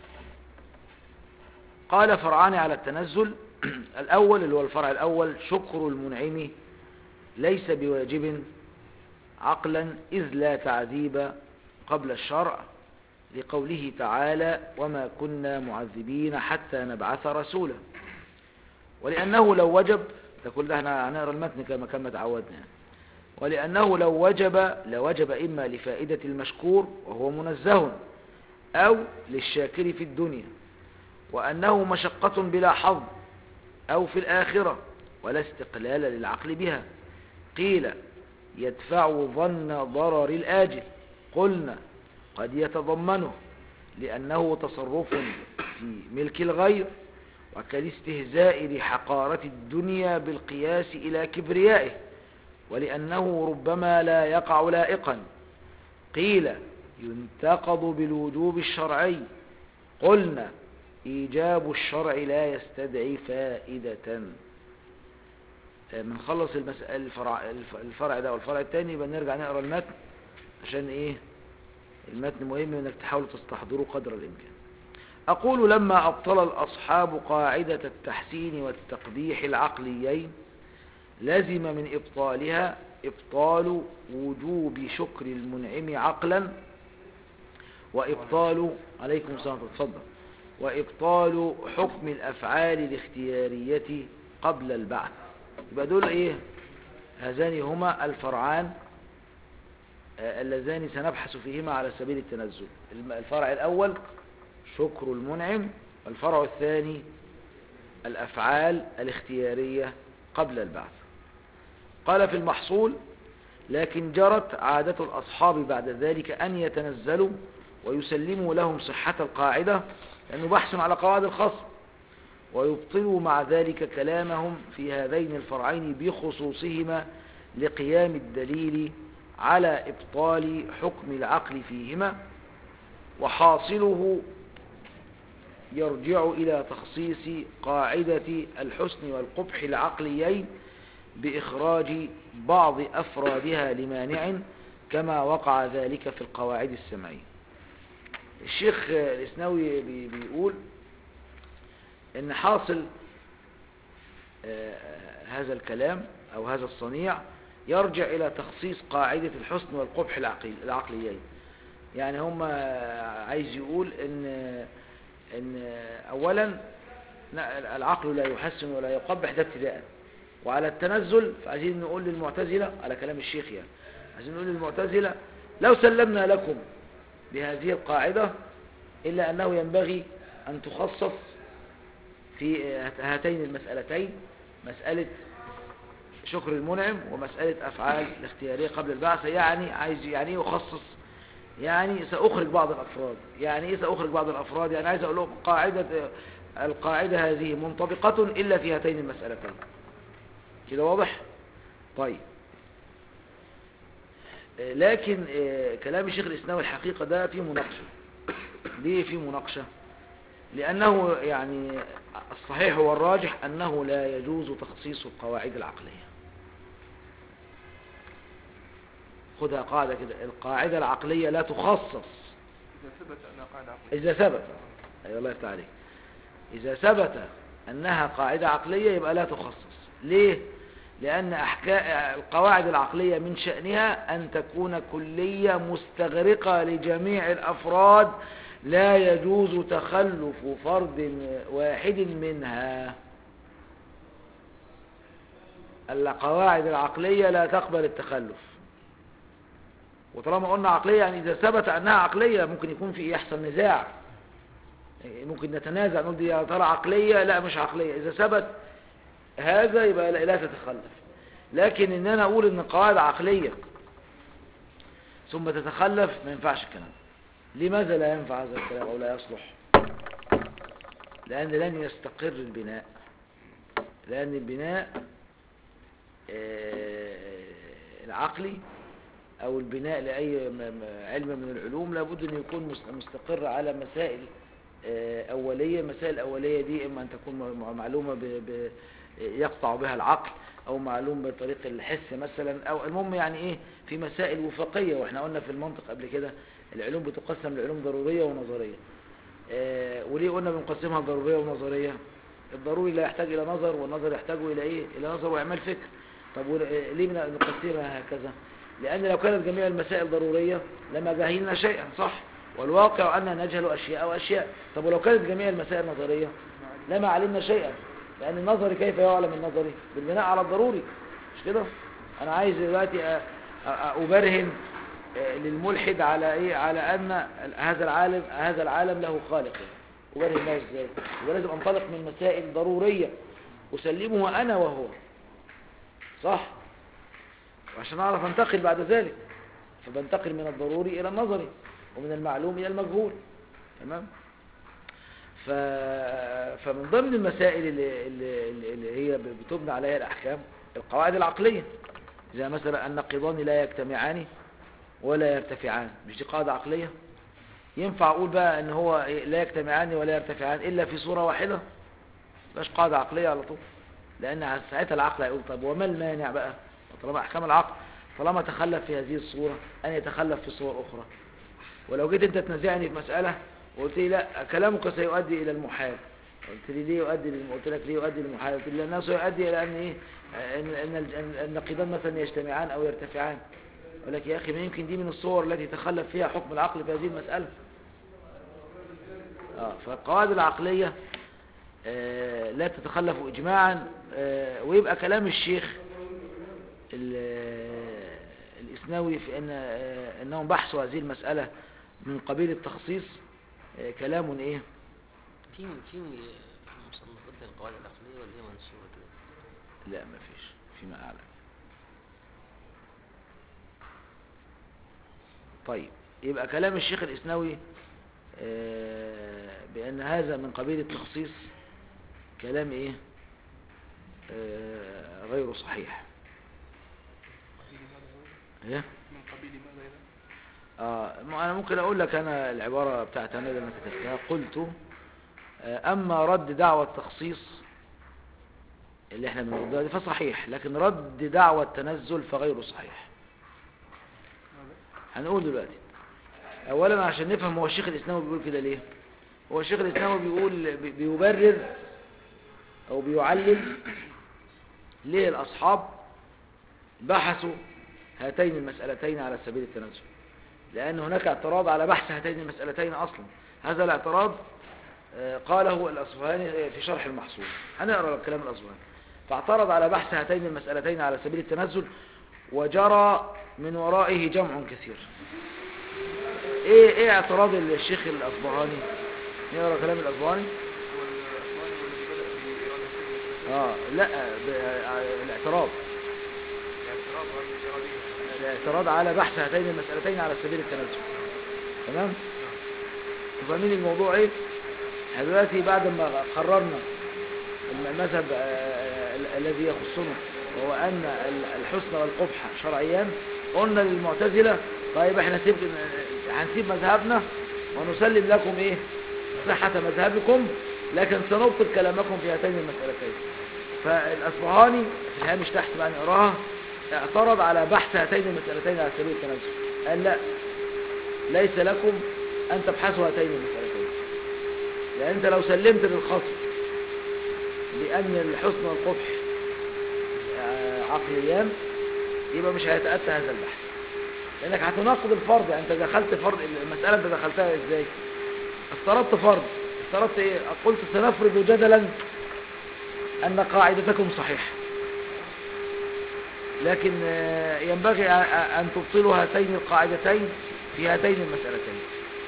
قال فرعان على التنزل الأول اللي هو الفرع الأول شكر المنعم ليس بواجب عقلا إذ لا تعذيب قبل الشرع لقوله تعالى وما كنا معذبين حتى نبعث رسولا ولأنه لو وجب ده كل ده احنا هنقرا المتن كما كما تعودنا يعني. ولأنه لو وجب لوجب إما لفائدة المشكور وهو منزه أو للشاكر في الدنيا وأنه مشقة بلا حظ أو في الآخرة ولا استقلال للعقل بها قيل يدفع ظن ضرر الآجل قلنا قد يتضمنه لأنه تصرف في ملك الغير وكالاستهزاء بحقارة الدنيا بالقياس إلى كبريائه ولأنه ربما لا يقع لائقا قيل ينتقض بالوجوب الشرعي قلنا إيجاب الشرع لا يستدعي فائدة من خلص المسألة الفرع, الفرع ده والفرع الثاني يبقى نرجع نقرأ المتن عشان ايه المتن مهم انك تحاولوا تستحضروا قدر الامكان اقول لما ابطل الاصحاب قاعدة التحسين والتقبيح العقليين لزم من ابطالها ابطال وجوب شكر المنعم عقلا وابطال عليكم السلام تفضل وابطال حكم الافعال الاختيارية قبل البعث يبقى دول ايه هذان هما الفرعان آه، اللذان سنبحث فيهما على سبيل التنزل الم- الفرع الأول شكر المنعم والفرع الثاني الأفعال الاختيارية قبل البعث قال في المحصول لكن جرت عادة الأصحاب بعد ذلك أن يتنزلوا ويسلموا لهم صحة القاعدة لأنه بحث على قواعد الخصم ويبطلوا مع ذلك كلامهم في هذين الفرعين بخصوصهما لقيام الدليل على إبطال حكم العقل فيهما وحاصله يرجع إلى تخصيص قاعدة الحسن والقبح العقليين بإخراج بعض أفرادها لمانع كما وقع ذلك في القواعد السمعية الشيخ الإسنوي بي- بيقول إن حاصل آه، هذا الكلام أو هذا الصنيع يرجع إلى تخصيص قاعدة الحسن والقبح العقل- العقليين يعني هم عايز يقول إن إن أولا لا، العقل لا يحسن ولا يقبح ده ابتداء وعلى التنزل فعايزين نقول للمعتزلة على كلام الشيخ يعني عايزين نقول للمعتزلة لو سلمنا لكم بهذه القاعدة إلا أنه ينبغي أن تخصص في هاتين المسألتين مسألة شكر المنعم ومسألة أفعال الاختيارية قبل البعث يعني عايز يعني إيه يخصص يعني سأخرج بعض الأفراد يعني إيه سأخرج بعض الأفراد يعني عايز أقول لهم قاعدة القاعدة هذه منطبقة إلا في هاتين المسألتين كده واضح طيب آه، لكن آه، كلام الشيخ الإسلام الحقيقة ده فيه مناقشة ليه فيه مناقشة لأنه يعني الصحيح والراجح أنه لا يجوز تخصيص القواعد العقلية خدها قاعدة كده القاعدة العقلية لا تخصص إذا ثبت أنها قاعدة عقلية إذا ثبت أي الله يفتح عليك إذا ثبت أنها قاعدة عقلية يبقى لا تخصص ليه؟ لأن أحكا... القواعد العقلية من شأنها أن تكون كلية مستغرقة لجميع الأفراد لا يجوز تخلف فرد واحد منها القواعد العقلية لا تقبل التخلف وطالما قلنا عقلية يعني إذا ثبت أنها عقلية ممكن يكون في يحصل نزاع ممكن نتنازع نقول دي يا ترى عقلية لا مش عقلية إذا ثبت هذا يبقى لا, لا تتخلف لكن إن أنا أقول إن قواعد عقلية ثم تتخلف ما ينفعش الكلام لماذا لا ينفع هذا الكلام أو لا يصلح لأن لن يستقر البناء لأن البناء آه، العقلي أو البناء لأي م- م- علم من العلوم لابد أن يكون مس- مستقر على مسائل آه، أولية المسائل الأولية دي إما أن تكون م- معلومة ب- ب- يقطع بها العقل أو معلوم بطريق الحس مثلا أو المهم يعني إيه في مسائل وفقية وإحنا قلنا في المنطق قبل كده العلوم بتقسم لعلوم ضرورية ونظرية آه، وليه قلنا بنقسمها ضرورية ونظرية الضروري لا يحتاج إلى نظر والنظر يحتاج إلى إيه إلى نظر وإعمال فكر طب ول- آه، ليه بن- نقسمها هكذا لأن لو كانت جميع المسائل ضرورية لما جهلنا شيئا صح والواقع أننا نجهل أشياء وأشياء طب ولو كانت جميع المسائل نظرية لما علمنا شيئا لأن النظري كيف يعلم النظري بالبناء على الضروري مش كده أنا عايز دلوقتي أ- أ- أبرهن آه، للملحد على إيه على أن هذا العالم هذا العالم له خالق أبرهن له إزاي ولازم أنطلق من مسائل ضرورية أسلمه أنا وهو صح وعشان أعرف أنتقل بعد ذلك فبنتقل من الضروري إلى النظري ومن المعلوم إلى المجهول تمام ف... فمن ضمن المسائل اللي, اللي, اللي هي بتبنى عليها الأحكام القواعد العقلية زي مثلا النقيضان لا يجتمعان ولا يرتفعان مش دي قاعدة عقلية ينفع أقول بقى أن هو إيه لا يجتمعان ولا يرتفعان إلا في صورة واحدة مش قاعدة عقلية على طول لأن ساعتها العقل هيقول طب وما المانع بقى طالما أحكام العقل طالما تخلف في هذه الصورة أن يتخلف في صور أخرى ولو جيت أنت تنازعني في مسألة وقلت لي لا كلامك سيؤدي إلى المحال قلت لي ليه يؤدي للم... قلت لك ليه يؤدي للمحال قلت لي لأنه سيؤدي إلى أن إيه أن, أن, أن النقيضان مثلا يجتمعان أو يرتفعان أقول لك يا أخي ما يمكن دي من الصور التي تخلف فيها حكم العقل في هذه المسألة آه فالقواعد العقلية آه لا تتخلف إجماعا آه ويبقى كلام الشيخ ال- الإسناوي في أن آه أنهم بحثوا هذه المسألة من قبيل التخصيص آه كلام إيه في في مصنفات للقواعد العقلية ولا هي منشورة كده؟ لا ما فيش فيما أعلم طيب يبقى كلام الشيخ الإسناوي آه، بأن هذا من قبيل التخصيص كلام إيه آه، غير صحيح قبيل ماذا هو؟ إيه؟ من قبيل ماذا إذا؟ آه ما أنا ممكن أقول لك أنا العبارة بتاعت أنا لما كتبتها قلت آه، أما رد دعوة التخصيص اللي احنا بنردها دي فصحيح لكن رد دعوة التنزل فغير صحيح هنقول دلوقتي أولا عشان نفهم هو الشيخ الإسلامي بيقول كده ليه هو الشيخ الإسلامي بيقول بي- بيبرر أو بيعلل ليه الأصحاب بحثوا هاتين المسألتين على سبيل التنزل لأن هناك اعتراض على بحث هاتين المسألتين أصلا هذا الاعتراض آه، قاله الأصفهاني في شرح المحصول هنقرأ الكلام الأصفهاني فاعترض على بحث هاتين المسألتين على سبيل التنزل وجرى من ورائه جمع كثير ايه ايه اعتراض الشيخ الأصبهاني نقرأ كلام الأصبهاني والأسواني والذي بدأ بإرادة اه لا ب- آه، الاعتراض الاعتراض والإرادية الاعتراض على بحث هاتين المسألتين على سبيل التنزل تمام فاهمين الموضوع ايه احنا دلوقتي بعد ما قررنا المذهب آه، ال- الذي يخصنا وهو ان ال- الحسن والقبح شرعيان قلنا للمعتزلة طيب احنا سيب هنسيب مذهبنا ونسلم لكم ايه صحة مذهبكم لكن سنبطل كلامكم في هاتين المسألتين فالأصبهاني في الهامش تحت بقى نقراها اعترض على بحث هاتين المسألتين على سبيل التنزل قال لا ليس لكم أن تبحثوا هاتين المسألتين لأن أنت لو سلمت للخصم بأن الحسن والقبح آه، عقليان يبقى مش هيتأتى هذا البحث لأنك هتناقض الفرض يعني أنت دخلت فرض المسألة أنت دخلتها إزاي افترضت فرض افترضت إيه قلت سنفرض جدلا أن قاعدتكم صحيحة لكن آه، ينبغي أ- أ- أن تبطلوا هاتين القاعدتين في هاتين المسألتين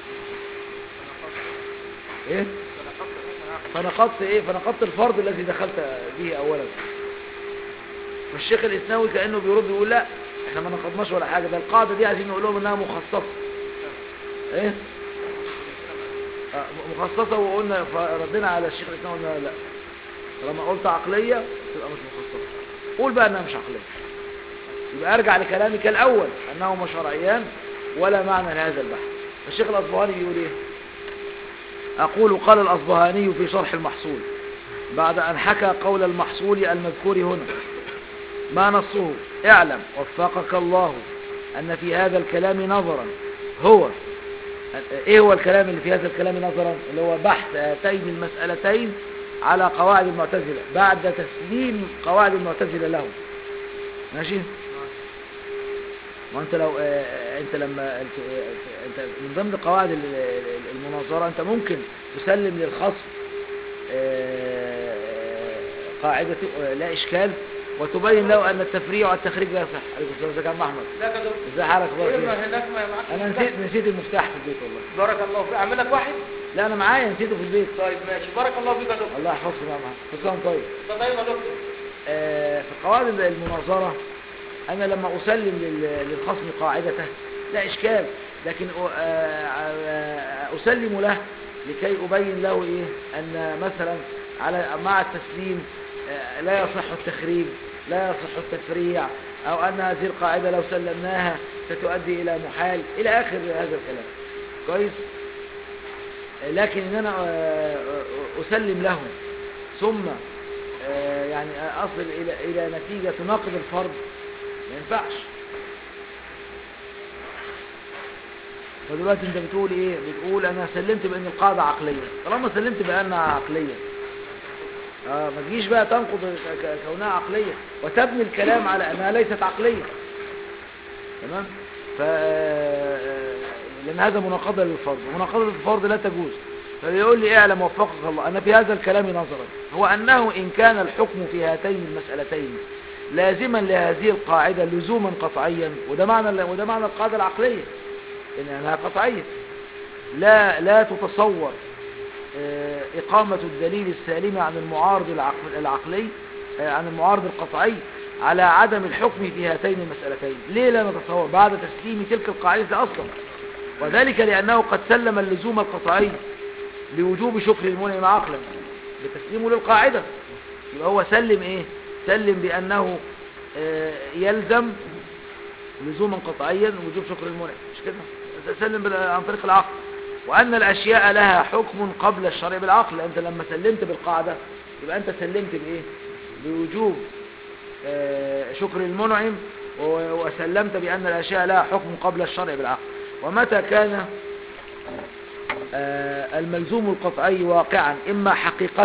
إيه؟ فنقضت إيه؟ فنقضت الفرض الذي دخلت به أولا فالشيخ الإسناوي كأنه بيرد يقول لا احنا ما نقضناش ولا حاجة ده القاعدة دي عايزين نقول لهم انها مخصصة ايه آه، مخصصة وقلنا فردنا على الشيخ الإسلام قلنا لا طالما قلت عقلية تبقى مش مخصصة قول بقى انها مش عقلية يبقى ارجع لكلامك الاول انهما شرعيان ولا معنى لهذا البحث الشيخ الاصبهاني بيقول ايه اقول قال الاصبهاني في شرح المحصول بعد ان حكى قول المحصول المذكور هنا ما نصه اعلم وفقك الله ان في هذا الكلام نظرا هو ايه هو الكلام اللي في هذا الكلام نظرا اللي هو بحث هاتين المسألتين على قواعد المعتزلة بعد تسليم قواعد المعتزلة له ماشي ما انت لو آه، انت لما انت, آه، انت من ضمن قواعد ال- ال- المناظرة انت ممكن تسلم للخصم آه، قاعدة آه، لا اشكال وتبين له ان التفريع والتخريج لا يصح عليكم السلام ازيك يا عم احمد لا كده ازي حالك اخبارك ايه ما ايه هناك ما معكش انا مفتاح؟ نسيت نسيت المفتاح في البيت والله بارك الله فيك اعمل لك واحد لا انا معايا نسيته في البيت طيب ماشي بارك الله فيك يا دكتور الله يحفظك يا معاذ كل سنه وأنت طيب طب طيب يا دكتور آه، في قواعد المناظرة أنا لما أسلم لل- للخصم قاعدته لا إشكال لكن أ- آه، آه، أسلم له لكي أبين له إيه أن مثلا على مع التسليم آه، لا يصح التخريج لا يصح التفريع أو أن هذه القاعدة لو سلمناها ستؤدي إلى محال إلى آخر هذا الكلام كويس آه، لكن إن أنا آه، آه، أسلم له ثم آه، يعني أصل إلى إلى نتيجة تناقض الفرض ما ينفعش فدلوقتي أنت بتقول إيه بتقول أنا سلمت بأن القاعدة عقلية طالما سلمت بأنها عقلية آه ما تجيش بقى تنقض ك- ك- كونها عقلية وتبني الكلام على أنها ليست عقلية تمام ف لأن هذا مناقضة للفرض ومناقضة الفرض لا تجوز فبيقول لي اعلم وفقك الله أن في هذا الكلام نظرا هو أنه إن كان الحكم في هاتين المسألتين لازما لهذه القاعدة لزوما قطعيا وده معنى وده معنى القاعدة العقلية إنها قطعية لا لا تتصور آه، إقامة الدليل السالم عن المعارض العقل- العقلي آه، عن المعارض القطعي على عدم الحكم في هاتين المسألتين ليه لا نتصور بعد تسليم تلك القاعدة أصلا وذلك لأنه قد سلم اللزوم القطعي لوجوب شكر المنعم عقلا بتسليمه للقاعدة يبقى هو سلم ايه سلم بأنه آه، يلزم لزوما قطعيا وجوب شكر المنعم مش كده سلم بال- عن طريق العقل وأن الأشياء لها حكم قبل الشرع بالعقل أنت لما سلمت بالقاعدة يبقى أنت سلمت بإيه بوجوب آه، شكر المنعم و- وسلمت بأن الأشياء لها حكم قبل الشرع بالعقل ومتى كان آه، الملزوم القطعي واقعا إما حقيقة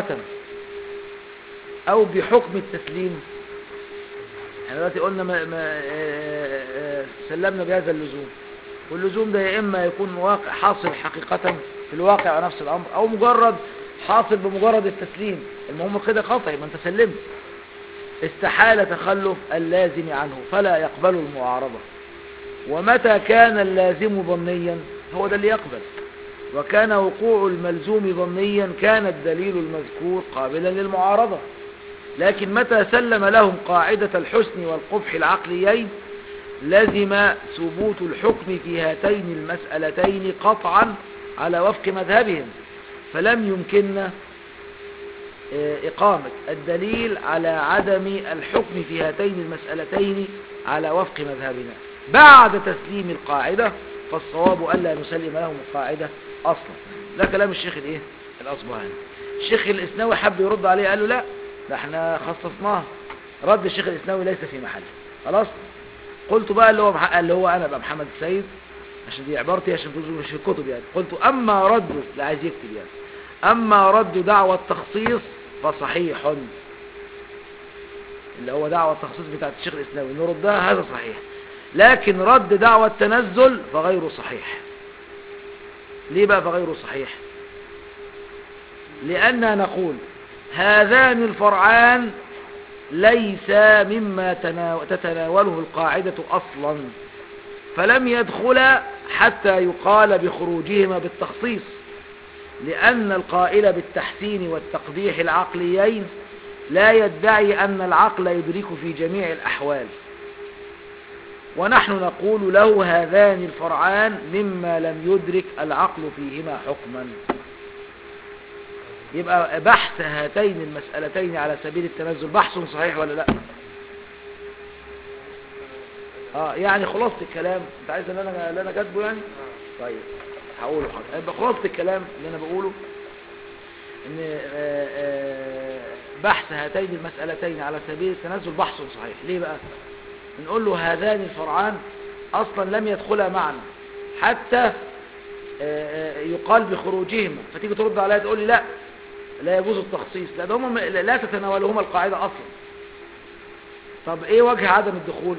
أو بحكم التسليم احنا دلوقتي قلنا ما ما آه، آه، سلمنا بهذا اللزوم واللزوم ده يا إما يكون واقع حاصل حقيقة في الواقع نفس الأمر أو مجرد حاصل بمجرد التسليم المهم كده قطعي ما انت سلمت استحال تخلف اللازم عنه فلا يقبل المعارضة ومتى كان اللازم ظنيا هو ده اللي يقبل وكان وقوع الملزوم ظنيا كان الدليل المذكور قابلا للمعارضة لكن متى سلم لهم قاعدة الحسن والقبح العقليين لزم ثبوت الحكم في هاتين المسألتين قطعا على وفق مذهبهم فلم يمكننا آه، إقامة الدليل على عدم الحكم في هاتين المسألتين على وفق مذهبنا بعد تسليم القاعدة فالصواب ألا نسلم لهم القاعدة أصلا ده كلام الشيخ الإيه؟ الأصبهاني الشيخ الإسناوي حب يرد عليه قال له لا ده احنا خصصناها رد الشيخ الإسناوي ليس في محله خلاص قلت بقى اللي هو مح... اللي هو أنا بقى محمد السيد عشان دي عبارتي عشان تقولوا مش في الكتب يعني قلت أما رد لا عايز يكتب يعني أما رد دعوة التخصيص فصحيح اللي هو دعوة التخصيص بتاعت الشيخ الإسلامي نردها هذا صحيح لكن رد دعوة التنزل فغير صحيح ليه بقى فغير صحيح لأننا نقول هذان الفرعان ليس مما تنا- تتناوله القاعدة أصلا فلم يدخل حتى يقال بخروجهما بالتخصيص لأن القائل بالتحسين والتقبيح العقليين لا يدعي أن العقل يدرك في جميع الأحوال ونحن نقول له هذان الفرعان مما لم يدرك العقل فيهما حكما يبقى بحث هاتين المسألتين على سبيل التنزل بحث صحيح ولا لا اه يعني خلاصة الكلام انت عايز ان انا اللي انا كاتبه يعني طيب هقوله حاضر يبقى خلاصة الكلام اللي انا بقوله ان آه، آه، بحث هاتين المسألتين على سبيل التنزل بحث صحيح ليه بقى نقول له هذان الفرعان اصلا لم يدخلا معنا حتى آه، آه، يقال بخروجهما فتيجي ترد عليها تقول لي لا لا يجوز التخصيص لان هم لا تتناولهما القاعدة اصلا طب ايه وجه عدم الدخول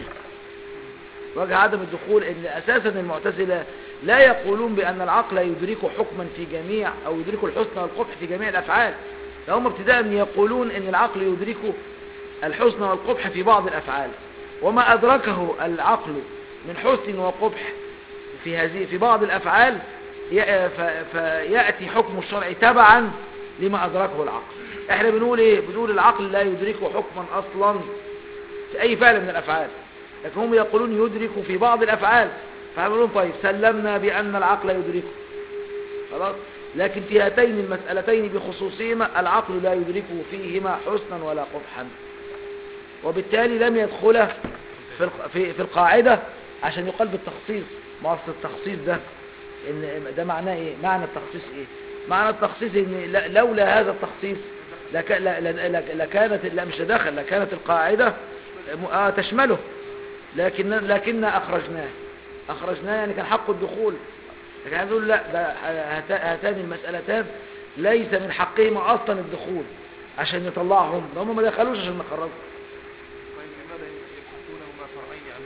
وجه عدم الدخول ان اساسا المعتزلة لا يقولون بان العقل يدرك حكما في جميع او يدرك الحسن والقبح في جميع الافعال فهم ابتداء يقولون ان العقل يدرك الحسن والقبح في بعض الافعال وما ادركه العقل من حسن وقبح في هذه في بعض الافعال ي- ف- فياتي حكم الشرع تبعا لما ادركه العقل احنا بنقول ايه بنقول العقل لا يدرك حكما اصلا في اي فعل من الافعال لكن هم يقولون يدرك في بعض الافعال فيقولون طيب سلمنا بان العقل يدركه خلاص لكن في هاتين المسألتين بخصوصهما العقل لا يدركه فيهما حسنا ولا قبحا وبالتالي لم يدخل في الق- في في القاعدة عشان يقال بالتخصيص ما اصل التخصيص ده ان ده معناه ايه معنى التخصيص ايه معنى التخصيص ان ل- لولا هذا التخصيص لك لا- لا- لا- لكانت لا مش دخل لكانت القاعدة م- آه تشمله لكن لكن اخرجناه اخرجناه يعني كان حق الدخول لكن عايز اقول لا ده هات- هاتان المسألتان ليس من حقهما اصلا الدخول عشان يطلعهم ده هم ما دخلوش عشان نخرجهم طيب لماذا يبحثونهما فرعين عن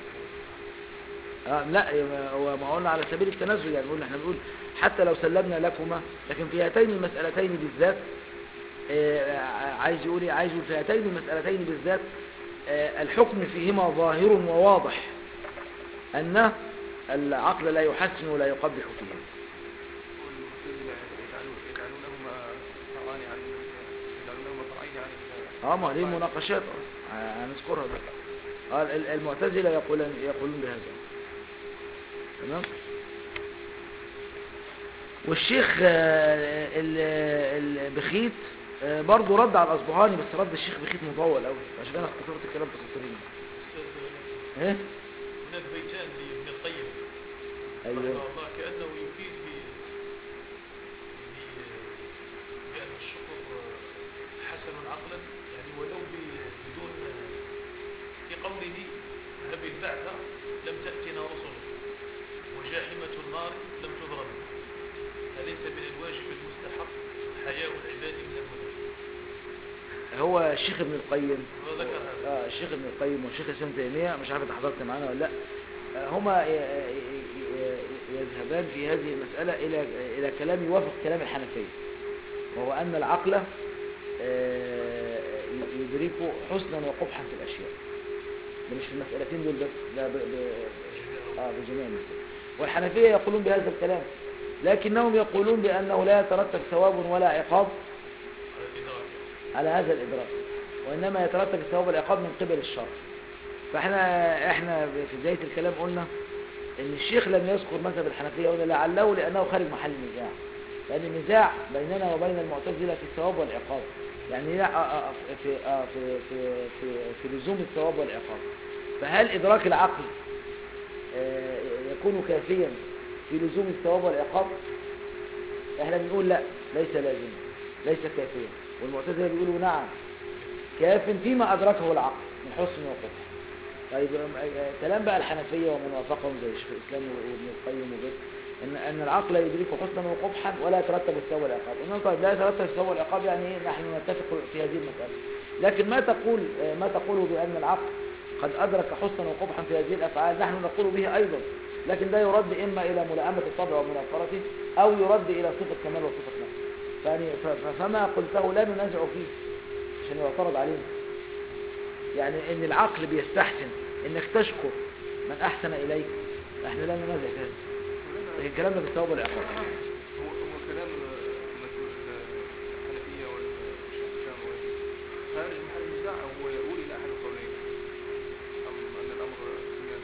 هذه آه المسألة؟ لا يبقى هو ما قلنا على سبيل التنزل يعني قلنا احنا بنقول حتى لو سلمنا لكما لكن في هاتين المسألتين بالذات آه، عايز يقول ايه عايز يقول في هاتين المسألتين بالذات آه، الحكم فيهما ظاهر وواضح أن العقل لا يحسن ولا يقبح فيهما والمعتزلة يجعلون يجعلونهما فرعان عن يجعلونهما فرعين عن اه ما ليه مناقشات آه، هنذكرها بقى آه، ال- المعتزلة يقولون يقولون بهذا تمام والشيخ آه، ال- البخيت آه، برضه رد على الأصبهاني بس رد الشيخ بخيت مطول قوي عشان كده اختصرت الكلام في سطرين ايه هناك بيتان لابن القيم ايوه رحمه الله كأنه يفيد في الحياة والعباد من الملك هو الشيخ ابن القيم هو ذكر هذا آه الشيخ ابن القيم والشيخ الاسلام تيميه مش عارف انت حضرت معانا ولا لا آه، هما ي- ي- ي- يذهبان في هذه المسألة إلى إلى كلام يوافق كلام الحنفية وهو أن العقل آه، يدرك حسنا وقبحا في الأشياء ده مش في المسألتين دول بس ده ب... ب... آه بجميع المسائل والحنفية يقولون بهذا الكلام لكنهم يقولون بأنه لا يترتب ثواب ولا عقاب على هذا الإدراك وإنما يترتب الثواب والعقاب من قبل الشرع فإحنا إحنا في بداية الكلام قلنا إن الشيخ لم يذكر مذهب الحنفية قلنا لعله لأنه خارج محل النزاع لأن النزاع بيننا وبين المعتزلة في الثواب والعقاب يعني لا آه، آه، في آه، في في في, في لزوم الثواب والعقاب فهل إدراك العقل آه، يكون كافيا في لزوم الثواب والعقاب احنا بنقول لا ليس لازم ليس كافيا والمعتزله بيقولوا نعم كاف فيما ادركه العقل من حسن وقبح طيب آه، كلام بقى الحنفيه ومن وافقهم زي شيخ الاسلام وابن القيم وغيره ان ان العقل يدرك حسنا وقبحا ولا يترتب الثواب والعقاب انه طيب لا يترتب الثواب والعقاب يعني ايه نحن نتفق في هذه المساله لكن ما تقول آه، ما تقوله بان العقل قد ادرك حسنا وقبحا في هذه الافعال نحن نقول به ايضا لكن ده يرد اما الى ملائمه الطبع ومنافرته او يرد الى صفه كمال وصفه نقص يعني ف- ف- فما قلته لا ننازع فيه عشان يعترض علينا يعني ان العقل بيستحسن انك تشكر من احسن اليك احنا لا ننازع في هذا لكن كلامنا بالثواب والعقاب هو هو كلام مسؤول الحنفية والشام خارج محل النزاع أو هو يقول إلى أحد القولين أم أن الأمر سياسي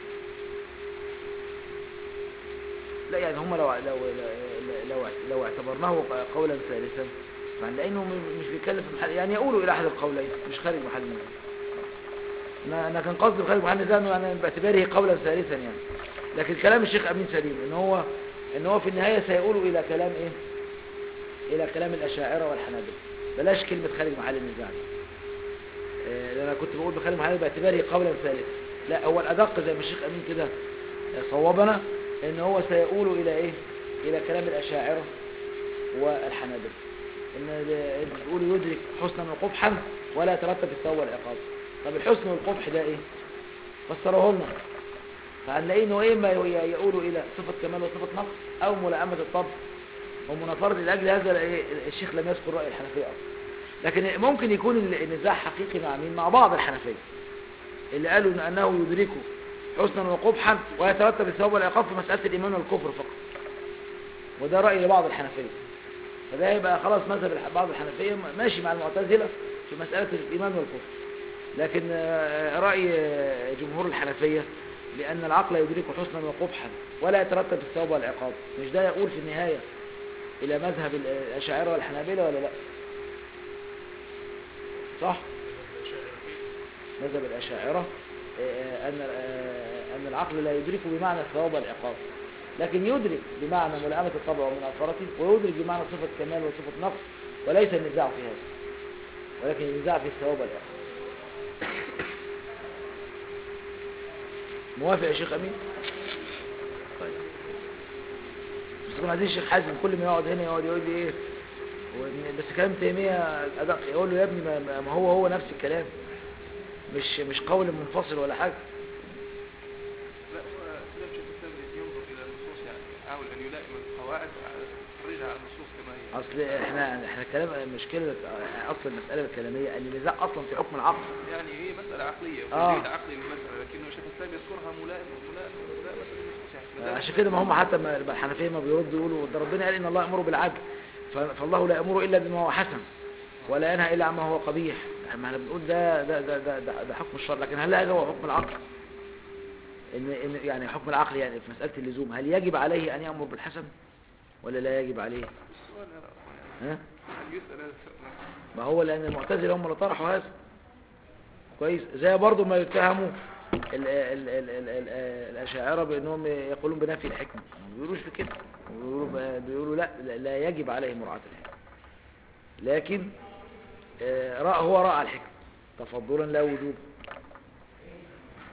لا يعني هم لو لو لو لو اعتبرناه قولا ثالثا فهنلاقي انه م- مش بيتكلم في محل يعني يقولوا الى احد القولين مش خارج محل النزاع انا انا كان قصدي خارج محل النزاع انه يعني باعتباره قولا ثالثا يعني لكن كلام الشيخ امين سليم ان هو ان هو في النهايه سيقول الى كلام ايه الى كلام الاشاعره والحنابلة بلاش كلمه خارج محل النزاع دي. آه، لأن انا كنت بقول بخارج محل باعتباره قولا ثالثا لا هو الادق زي ما الشيخ امين كده آه، صوبنا ان هو سيقول الى ايه الى كلام الاشاعره والحنابلة ان ال- بيقول يدرك حسنا وقبحا ولا يترتب الثواب والعقاب طب الحسن والقبح ده ايه فسره لنا فهنلاقيه انه اما ي- يقول الى صفه كمال وصفه نقص او ملائمه الطبع ومنافره لاجل هذا إيه، الشيخ لم يذكر راي الحنفيه اصلا لكن ممكن يكون ال- النزاع حقيقي مع مين مع بعض الحنفيه اللي قالوا إن انه يدركه حسنا وقبحا ويترتب الثواب والعقاب في مساله الايمان والكفر فقط وده راي لبعض الحنفيه فده يبقى خلاص مذهب الح- بعض الحنفيه ماشي مع المعتزله في مساله الايمان والكفر لكن آه، راي آه، جمهور الحنفيه لان العقل يدرك حسنا وقبحا ولا يترتب الثواب والعقاب مش ده يقول في النهايه الى مذهب ال- الاشاعره والحنابلة ولا لا صح مذهب الاشاعره آه، ان آه، ان العقل لا يدرك بمعنى الثواب والعقاب لكن يدرك بمعنى ملائمه الطبع ومنافرته ويدرك بمعنى صفه كمال وصفه نقص وليس النزاع في هذا ولكن النزاع في الثواب والعقاب موافق يا شيخ امين طيب بس كنا عايزين الشيخ حازم كل ما يقعد هنا يقعد يقول لي ايه وإن- بس كلام تيمية أدق يقول له يا ابني ما- ما ما هو هو نفس الكلام مش مش قول منفصل ولا حاجة لا هو كلام شيخ الإسلام ينظر إلى النصوص يعني يحاول أن يلائم القواعد ويخرجها على النصوص كما هي اصل احنا احنا كلام مشكلة اصل المسألة الكلامية ان النزاع اصلا في حكم العقل يعني هي مسألة عقلية آه. ودليل عقلي للمسألة لكنه شيخ الإسلام يذكرها ملائم ملائم ملائمة للنصوص يعني ما دام- عشان كده ما هم حتى ما ما الحنفية ما بيردوا يقولوا ده ربنا قال ان الله يأمر بالعدل ف- فالله لا يأمر الا بما هو حسن ولا ينهى الا عما هو قبيح ما احنا بنقول ده ده ده ده, ده, ده حكم الشرع لكن هل هذا هو حكم العقل ان ان يعني حكم العقل يعني في مسألة اللزوم هل يجب عليه ان يأمر بالحسن ولا لا يجب عليه السؤال هذا يعني ها هل يسأل هذا السؤال ما هو لان المعتزله هم اللي طرحوا هذا كويس زي برضو ما يتهموا ال ال ال ال ال الاشاعره بانهم يقولون بنفي الحكمه ما بيقولوش في كده بيقولوا, بيقولوا لا لا- لا يجب عليه مراعاه الحكمه لكن آه، رأى هو راى الحكمه تفضلا لا وجوب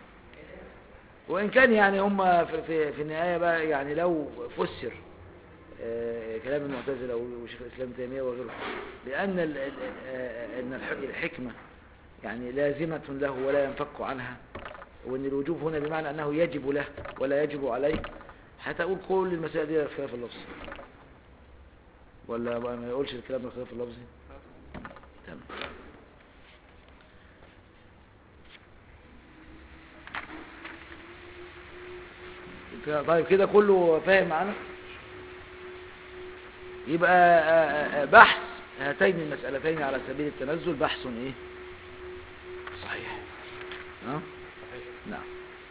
وان كان يعني هم في, في, في النهايه بقى يعني لو فسر آه، كلام المعتزلة وشيخ الإسلام تيمية وغيره لأن ال- ال- آه، أن الح- الحكمة يعني لازمة له ولا ينفك عنها وأن الوجوب هنا بمعنى أنه يجب له ولا يجب عليه هتقول كل المسائل دي خلاف اللفظ ولا ما يقولش الكلام ده خلاف اللفظي تمام طيب كده كله فاهم معانا يبقى آه، آه، بحث هاتين المسألتين على سبيل التنزل بحث ايه صحيح ها نعم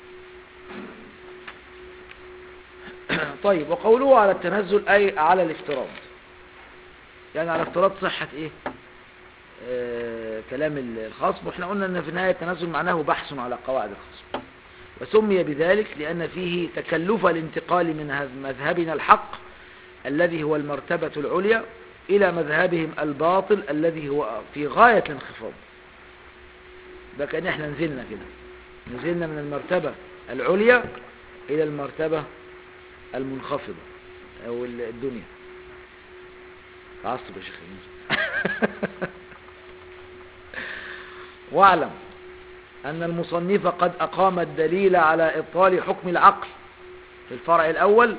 طيب وقوله على التنزل أي على الافتراض يعني على افتراض صحة ايه آه كلام الخصم واحنا قلنا ان في النهاية التنزل معناه بحث على قواعد الخصم وسمي بذلك لأن فيه تكلف الانتقال من هذ- مذهبنا الحق الذي هو المرتبة العليا إلى مذهبهم الباطل الذي هو في غاية الانخفاض ده كأن احنا نزلنا كده نزلنا من المرتبة العليا إلى المرتبة المنخفضة أو ال- الدنيا عصب يا شيخ يونس. واعلم أن المصنف قد أقام الدليل على إبطال حكم العقل في الفرع الأول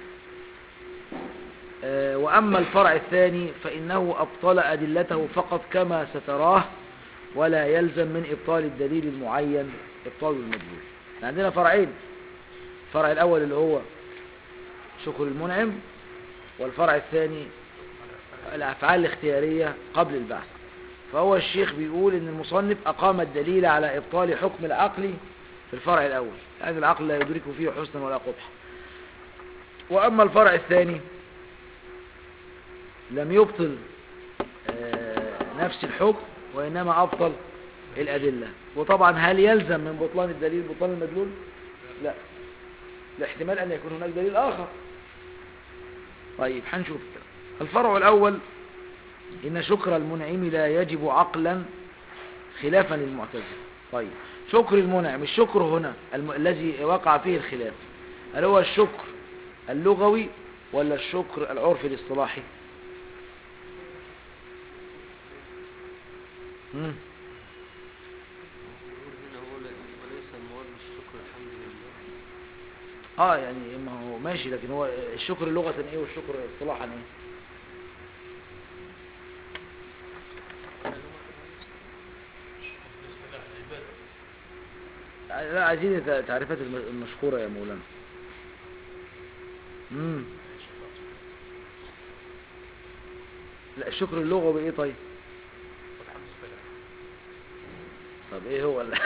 آه، وأما الفرع الثاني فإنه أبطل أدلته فقط كما ستراه ولا يلزم من إبطال الدليل المعين إبطال المدلول عندنا فرعين الفرع الأول اللي هو شكر المنعم والفرع الثاني الأفعال الاختيارية قبل البعث فهو الشيخ بيقول ان المصنف اقام الدليل على ابطال حكم العقل في الفرع الاول يعني العقل لا يدرك فيه حسنا ولا قبح واما الفرع الثاني لم يبطل آه، نفس الحكم وانما ابطل الادله وطبعا هل يلزم من بطلان الدليل بطلان المدلول لا لاحتمال ان يكون هناك دليل اخر طيب هنشوف كده الفرع الاول إن شكر المنعم لا يجب عقلا خلافا للمعتزلة طيب شكر المنعم الشكر هنا الم... الذي وقع فيه الخلاف هل هو الشكر اللغوي ولا الشكر العرفي الاصطلاحي مم. يقول هنا هو لا- وليس المراد بالشكر الحمد لله اه يعني ما هو ماشي لكن هو الشكر لغة ايه والشكر اصطلاحا ايه بالنسبة للعبادة لا عايزين الت- تعريفات الم- المشهورة يا مولانا مم. لا الشكر اللغوي ايه طيب والحمد لله طب ايه هو ال-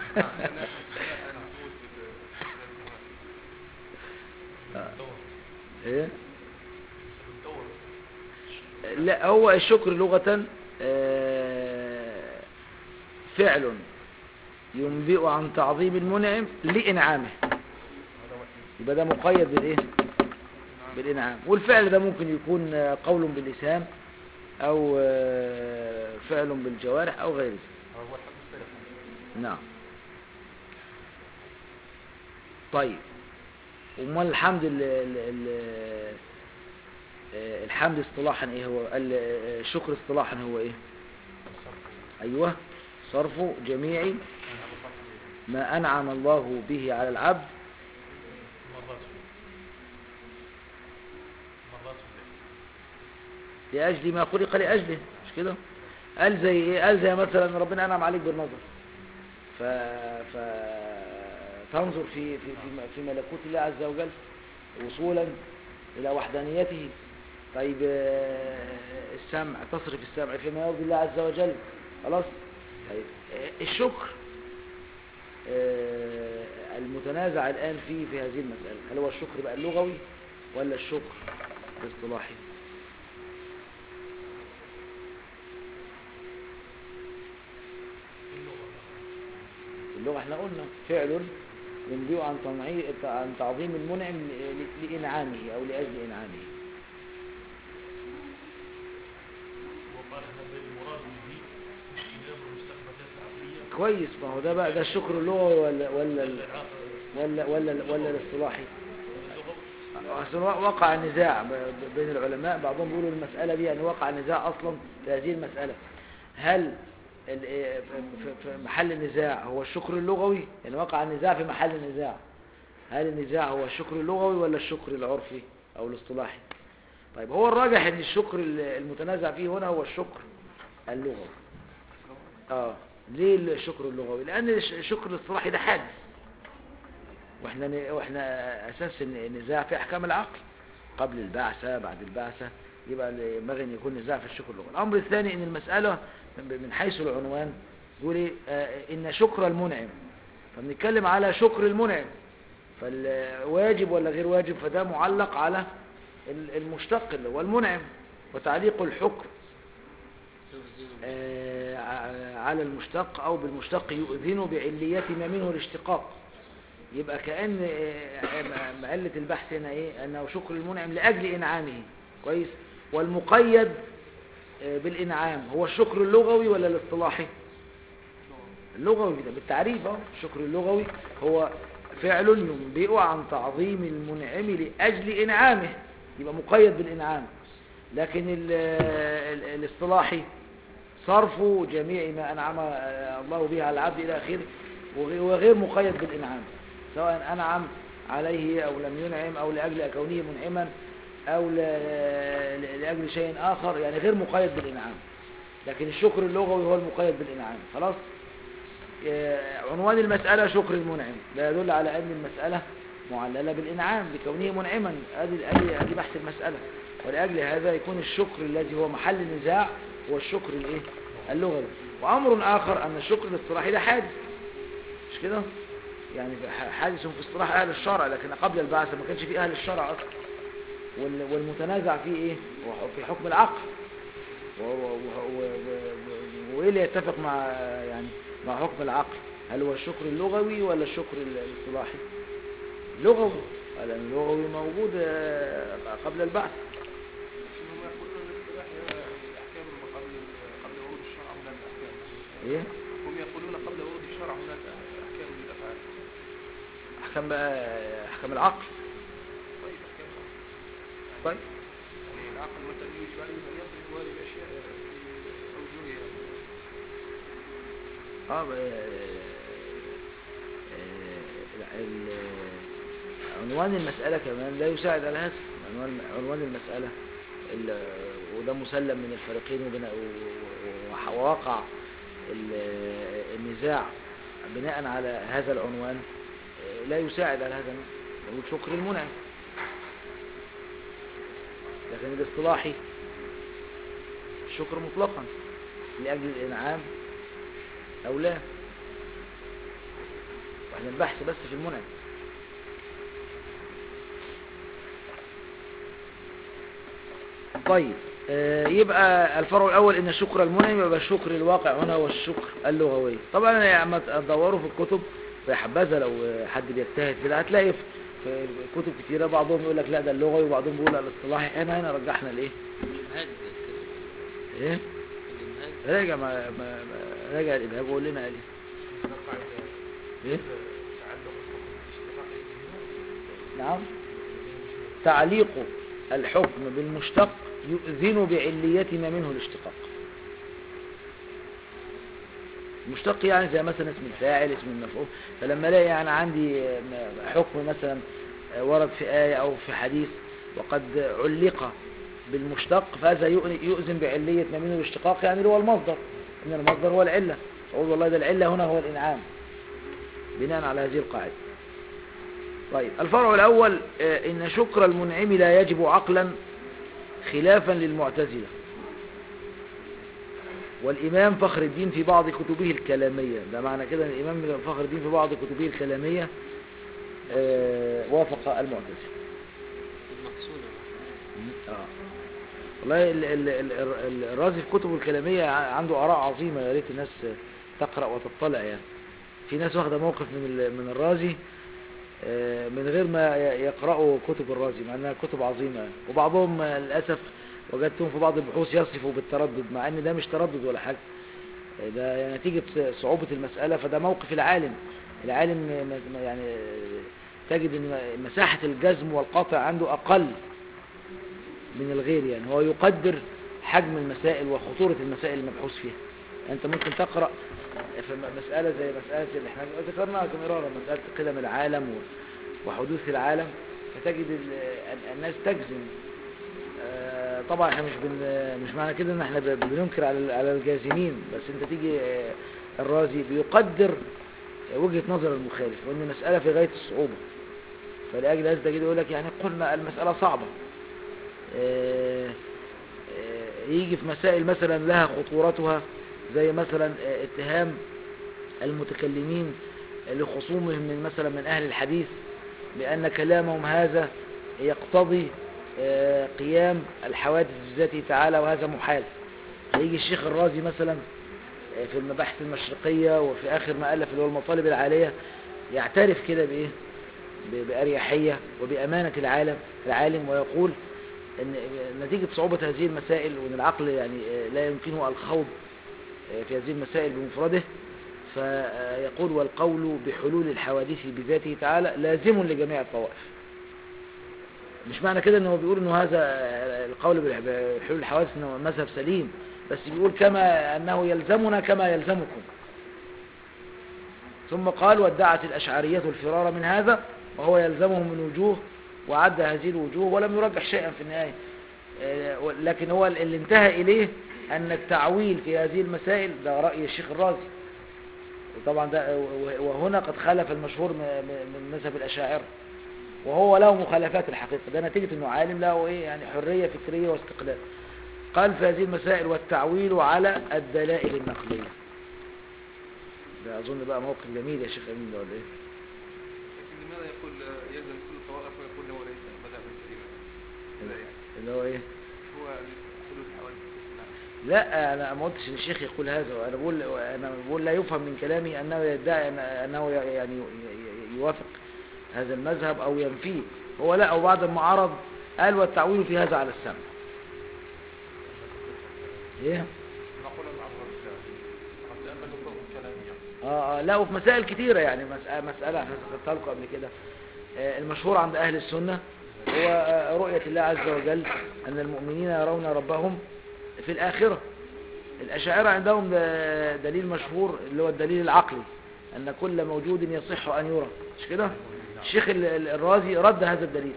الدور ايه الدور لا هو الشكر لغة آه، فعل ينبئ عن تعظيم المنعم لإنعامه يبقى ده مقيد بالإيه بالإنعام والفعل ده ممكن يكون آه، قول باللسان أو آه، فعل بالجوارح أو غير ذلك هو الحمد لله نعم طيب امال الحمد ال ال ال آه، الحمد اصطلاحا ايه هو ال- آه، الشكر اصطلاحا هو ايه ايوه صرف جميع ما انعم الله به على العبد مرات مرات لاجل ما خلق لاجله مش كده قال زي ايه قال زي مثلا ربنا انعم عليك بالنظر ف ف تنظر في في في في ملكوت الله عز وجل وصولا الى وحدانيته طيب آه، السمع تصرف السمع فيما يرضي الله عز وجل خلاص طيب آه، الشكر آه، المتنازع الآن فيه في هذه المسألة هل هو الشكر بقى اللغوي ولا الشكر الاصطلاحي اللغة احنا قلنا فعل ينبئ عن تنعي- عن تعظيم المنعم ل- ل- لإنعامه أو لأجل إنعامه وقال هذا المراد به اجتناب المستحبثات العقلية كويس ما هو ده بقى ده الشكر اللغوي ولا ولا ال- العقل ولا ولا ولا الاصطلاحي اللغوي أصل وقع نزاع ب- ب- بين العلماء بعضهم بيقولوا المسألة دي يعني وقع نزاع أصلا في هذه المسألة هل ال- إيه في- في محل النزاع هو الشكر اللغوي يعني وقع النزاع في محل النزاع هل النزاع هو الشكر اللغوي ولا الشكر العرفي أو الاصطلاحي طيب هو الراجح ان الشكر ال- المتنازع فيه هنا هو الشكر اللغوي اه ليه الشكر اللغوي لان الش- الشكر الاصطلاحي ده حادث واحنا ن- واحنا اساس الن- النزاع في احكام العقل قبل البعثه بعد البعثه يبقى ينبغي ان يكون نزاع في الشكر اللغوي الامر الثاني ان المساله من من حيث العنوان يقول إيه؟ آه، ان شكر المنعم فبنتكلم على شكر المنعم فالواجب ولا غير واجب فده معلق على ال- المشتق اللي هو المنعم وتعليق الحكم يؤذن آه، ع- على المشتق أو بالمشتق يؤذن بعلية ما منه الاشتقاق يبقى كأن آه، م- علة البحث هنا إيه أنه شكر المنعم لأجل إنعامه كويس والمقيد آه، بالإنعام هو الشكر اللغوي ولا الاصطلاحي اللغوي ده بالتعريف اهو الشكر اللغوي هو فعل ينبئ عن تعظيم المنعم لأجل إنعامه يبقى مقيد بالإنعام لكن ال ال الاصطلاحي صرف جميع ما أنعم آه، الله به على العبد إلى آخره وغي- وغير مقيد بالإنعام سواء أنعم عليه أو لم ينعم أو لأجل كونه منعما أو ل- ل- لأجل شيء آخر يعني غير مقيد بالإنعام لكن الشكر اللغوي هو المقيد بالإنعام خلاص آه، عنوان المسألة شكر المنعم ده يدل على أن المسألة معللة بالإنعام لكونه منعما ادي ادي ادي بحث المسألة ولأجل هذا يكون الشكر الذي هو محل النزاع هو الشكر الايه اللغوي وأمر آخر أن الشكر الاصطلاحي ده حادث مش كده يعني ح- حادث في اصطلاح أهل الشرع لكن قبل البعثة ما كانش في أهل الشرع أصلا وال- والمتنازع فيه إيه هو في حكم العقل و- و- و- و- و- وايه اللي يتفق مع يعني مع حكم العقل هل هو الشكر اللغوي ولا الشكر ال- الاصطلاحي لغوي لان اللغوي موجود آه، قبل البعث هم يقولون الاصطلاح الاحكام قبل قبل ورود الشرع هناك احكام ايه هم يقولون قبل ورود الشرع هناك احكام للافعال احكام بقى احكام العقل طيب احكام طيب يعني العقل مثلا يجب عليه ان يصرف هذه الاشياء في اوجهها اه ب- آه، ال- عنوان المسألة كمان لا يساعد على هذا عنوان عنوان المسألة ال- وده مسلم من الفريقين وبنا- و- و- ووقع ال- النزاع بناء على هذا العنوان آه، لا يساعد على هذا نقول شكر المنعم لكن الاصطلاحي الشكر مطلقا لأجل الإنعام أو لا واحنا البحث بس في المنعم طيب آه، يبقى الفرع الأول إن شكر المنعم يبقى الشكر الواقع هنا هو الشكر اللغوي طبعا أنا يعني ما تدوروا في الكتب في حبذا لو حد بيجتهد كده هتلاقي في في كتب كتيرة بعضهم يقول لك لا ده اللغوي وبعضهم بيقول لا الاصطلاحي احنا هنا رجحنا الايه الإبهاج كده ايه الإبهاج راجع ما ما ما- راجع الابهاج وقول لنا قال ايه ايه نعم تعليق الحكم بالمشتق يؤذن بعلية ما منه الاشتقاق المشتق يعني زي مثلا اسم الفاعل اسم المفعول فلما الاقي يعني عندي حكم مثلا ورد في آية أو في حديث وقد علق بالمشتق فهذا يؤذن بعلية ما منه الاشتقاق يعني اللي هو المصدر إن المصدر هو العلة أقول والله ده العلة هنا هو الإنعام بناء على هذه القاعدة طيب الفرع الأول آه، إن شكر المنعم لا يجب عقلا خلافا للمعتزلة والإمام فخر الدين في بعض كتبه الكلامية ده معنى كده أن الإمام فخر الدين في بعض كتبه الكلامية آه، وافق المعتزلة المقصودة آه. والله ال- ال- ال- ال- الرازي في كتبه الكلامية ع- عنده آراء عظيمة يا ريت الناس تقرأ وتطلع يعني في ناس واخدة موقف من ال- من الرازي آه، من غير ما ي- يقرأوا كتب الرازي مع انها كتب عظيمة وبعضهم آه، للأسف وجدتهم في بعض البحوث يصفوا بالتردد مع ان ده مش تردد ولا حاجة آه، ده نتيجة صعوبة المسألة فده موقف العالم العالم م- م- يعني آه، تجد ان مساحة الجزم والقطع عنده اقل من الغير يعني هو يقدر حجم المسائل وخطورة المسائل المبحوث فيها انت ممكن تقرأ في م- مسألة زي مسألة اللي احنا ذكرناها مرارا مسألة قدم العالم و- وحدوث العالم فتجد ال- ال- الناس تجزم آه، طبعا احنا مش بن مش معنى كده ان احنا ب- بننكر على ال- على الجازمين بس انت تيجي آه، الرازي بيقدر وجهة نظر المخالف وان المسألة في غاية الصعوبة فلأجل هذا تجد يقول لك يعني قلنا المسألة صعبة آه، آه، يجي في مسائل مثلا لها خطورتها زي مثلا آه، اتهام المتكلمين لخصومهم من مثلا من أهل الحديث بأن كلامهم هذا يقتضي آه، قيام الحوادث بذاته تعالى وهذا محال هيجي الشيخ الرازي مثلا آه، في المباحث المشرقية وفي آخر ما ألف اللي هو المطالب العالية يعترف كده بإيه ب- بأريحية وبأمانة العالم العالم ويقول ان نتيجة صعوبة هذه المسائل وان العقل يعني آه، لا يمكنه الخوض آه، في هذه المسائل بمفرده فيقول والقول بحلول الحوادث بذاته تعالى لازم لجميع الطوائف مش معنى كده انه بيقول انه هذا آه، القول بح- بحلول الحوادث انه مذهب سليم بس بيقول كما انه يلزمنا كما يلزمكم ثم قال وادعت الأشعرية الفرار من هذا وهو يلزمهم من وجوه وعد هذه الوجوه ولم يرجح شيئا في النهاية آه، لكن هو اللي انتهى إليه أن التعويل في هذه المسائل ده رأي الشيخ الرازي وطبعا ده وهنا قد خالف المشهور م- م- من مذهب الأشاعرة وهو له مخالفات الحقيقة ده نتيجة أنه عالم له إيه يعني حرية فكرية واستقلال قال في هذه المسائل والتعويل على الدلائل النقلية ده أظن بقى موقف جميل يا شيخ أمين ده ولا إيه لكن لماذا يقول آه، يلزم كل الطوائف ويقول هو ليس مذهبا سليما؟ لا يعني اللي هو إيه هو حدوث حوادث نعم. لا انا ما قلتش ان الشيخ يقول هذا انا بقول انا بقول لا يفهم من كلامي انه يدعي أن- انه يعني ي- يوافق هذا المذهب او ينفيه هو لا او بعد ما عرض قال والتعويل في هذا على السمع ايه نقول الأمر الثاني قد لأن ذكرهم كلاميا اه آه، لا وفي مسائل كتيرة يعني مسألة, مسألة احنا ذكرتها لكم قبل كده آه، المشهور عند أهل السنة هو آه، رؤية الله عز وجل أن المؤمنين يرون ربهم في الآخرة الأشاعرة عندهم ده دليل مشهور اللي هو الدليل العقلي أن كل موجود يصح أن يرى مش كده الشيخ ال- ال- الرازي رد هذا الدليل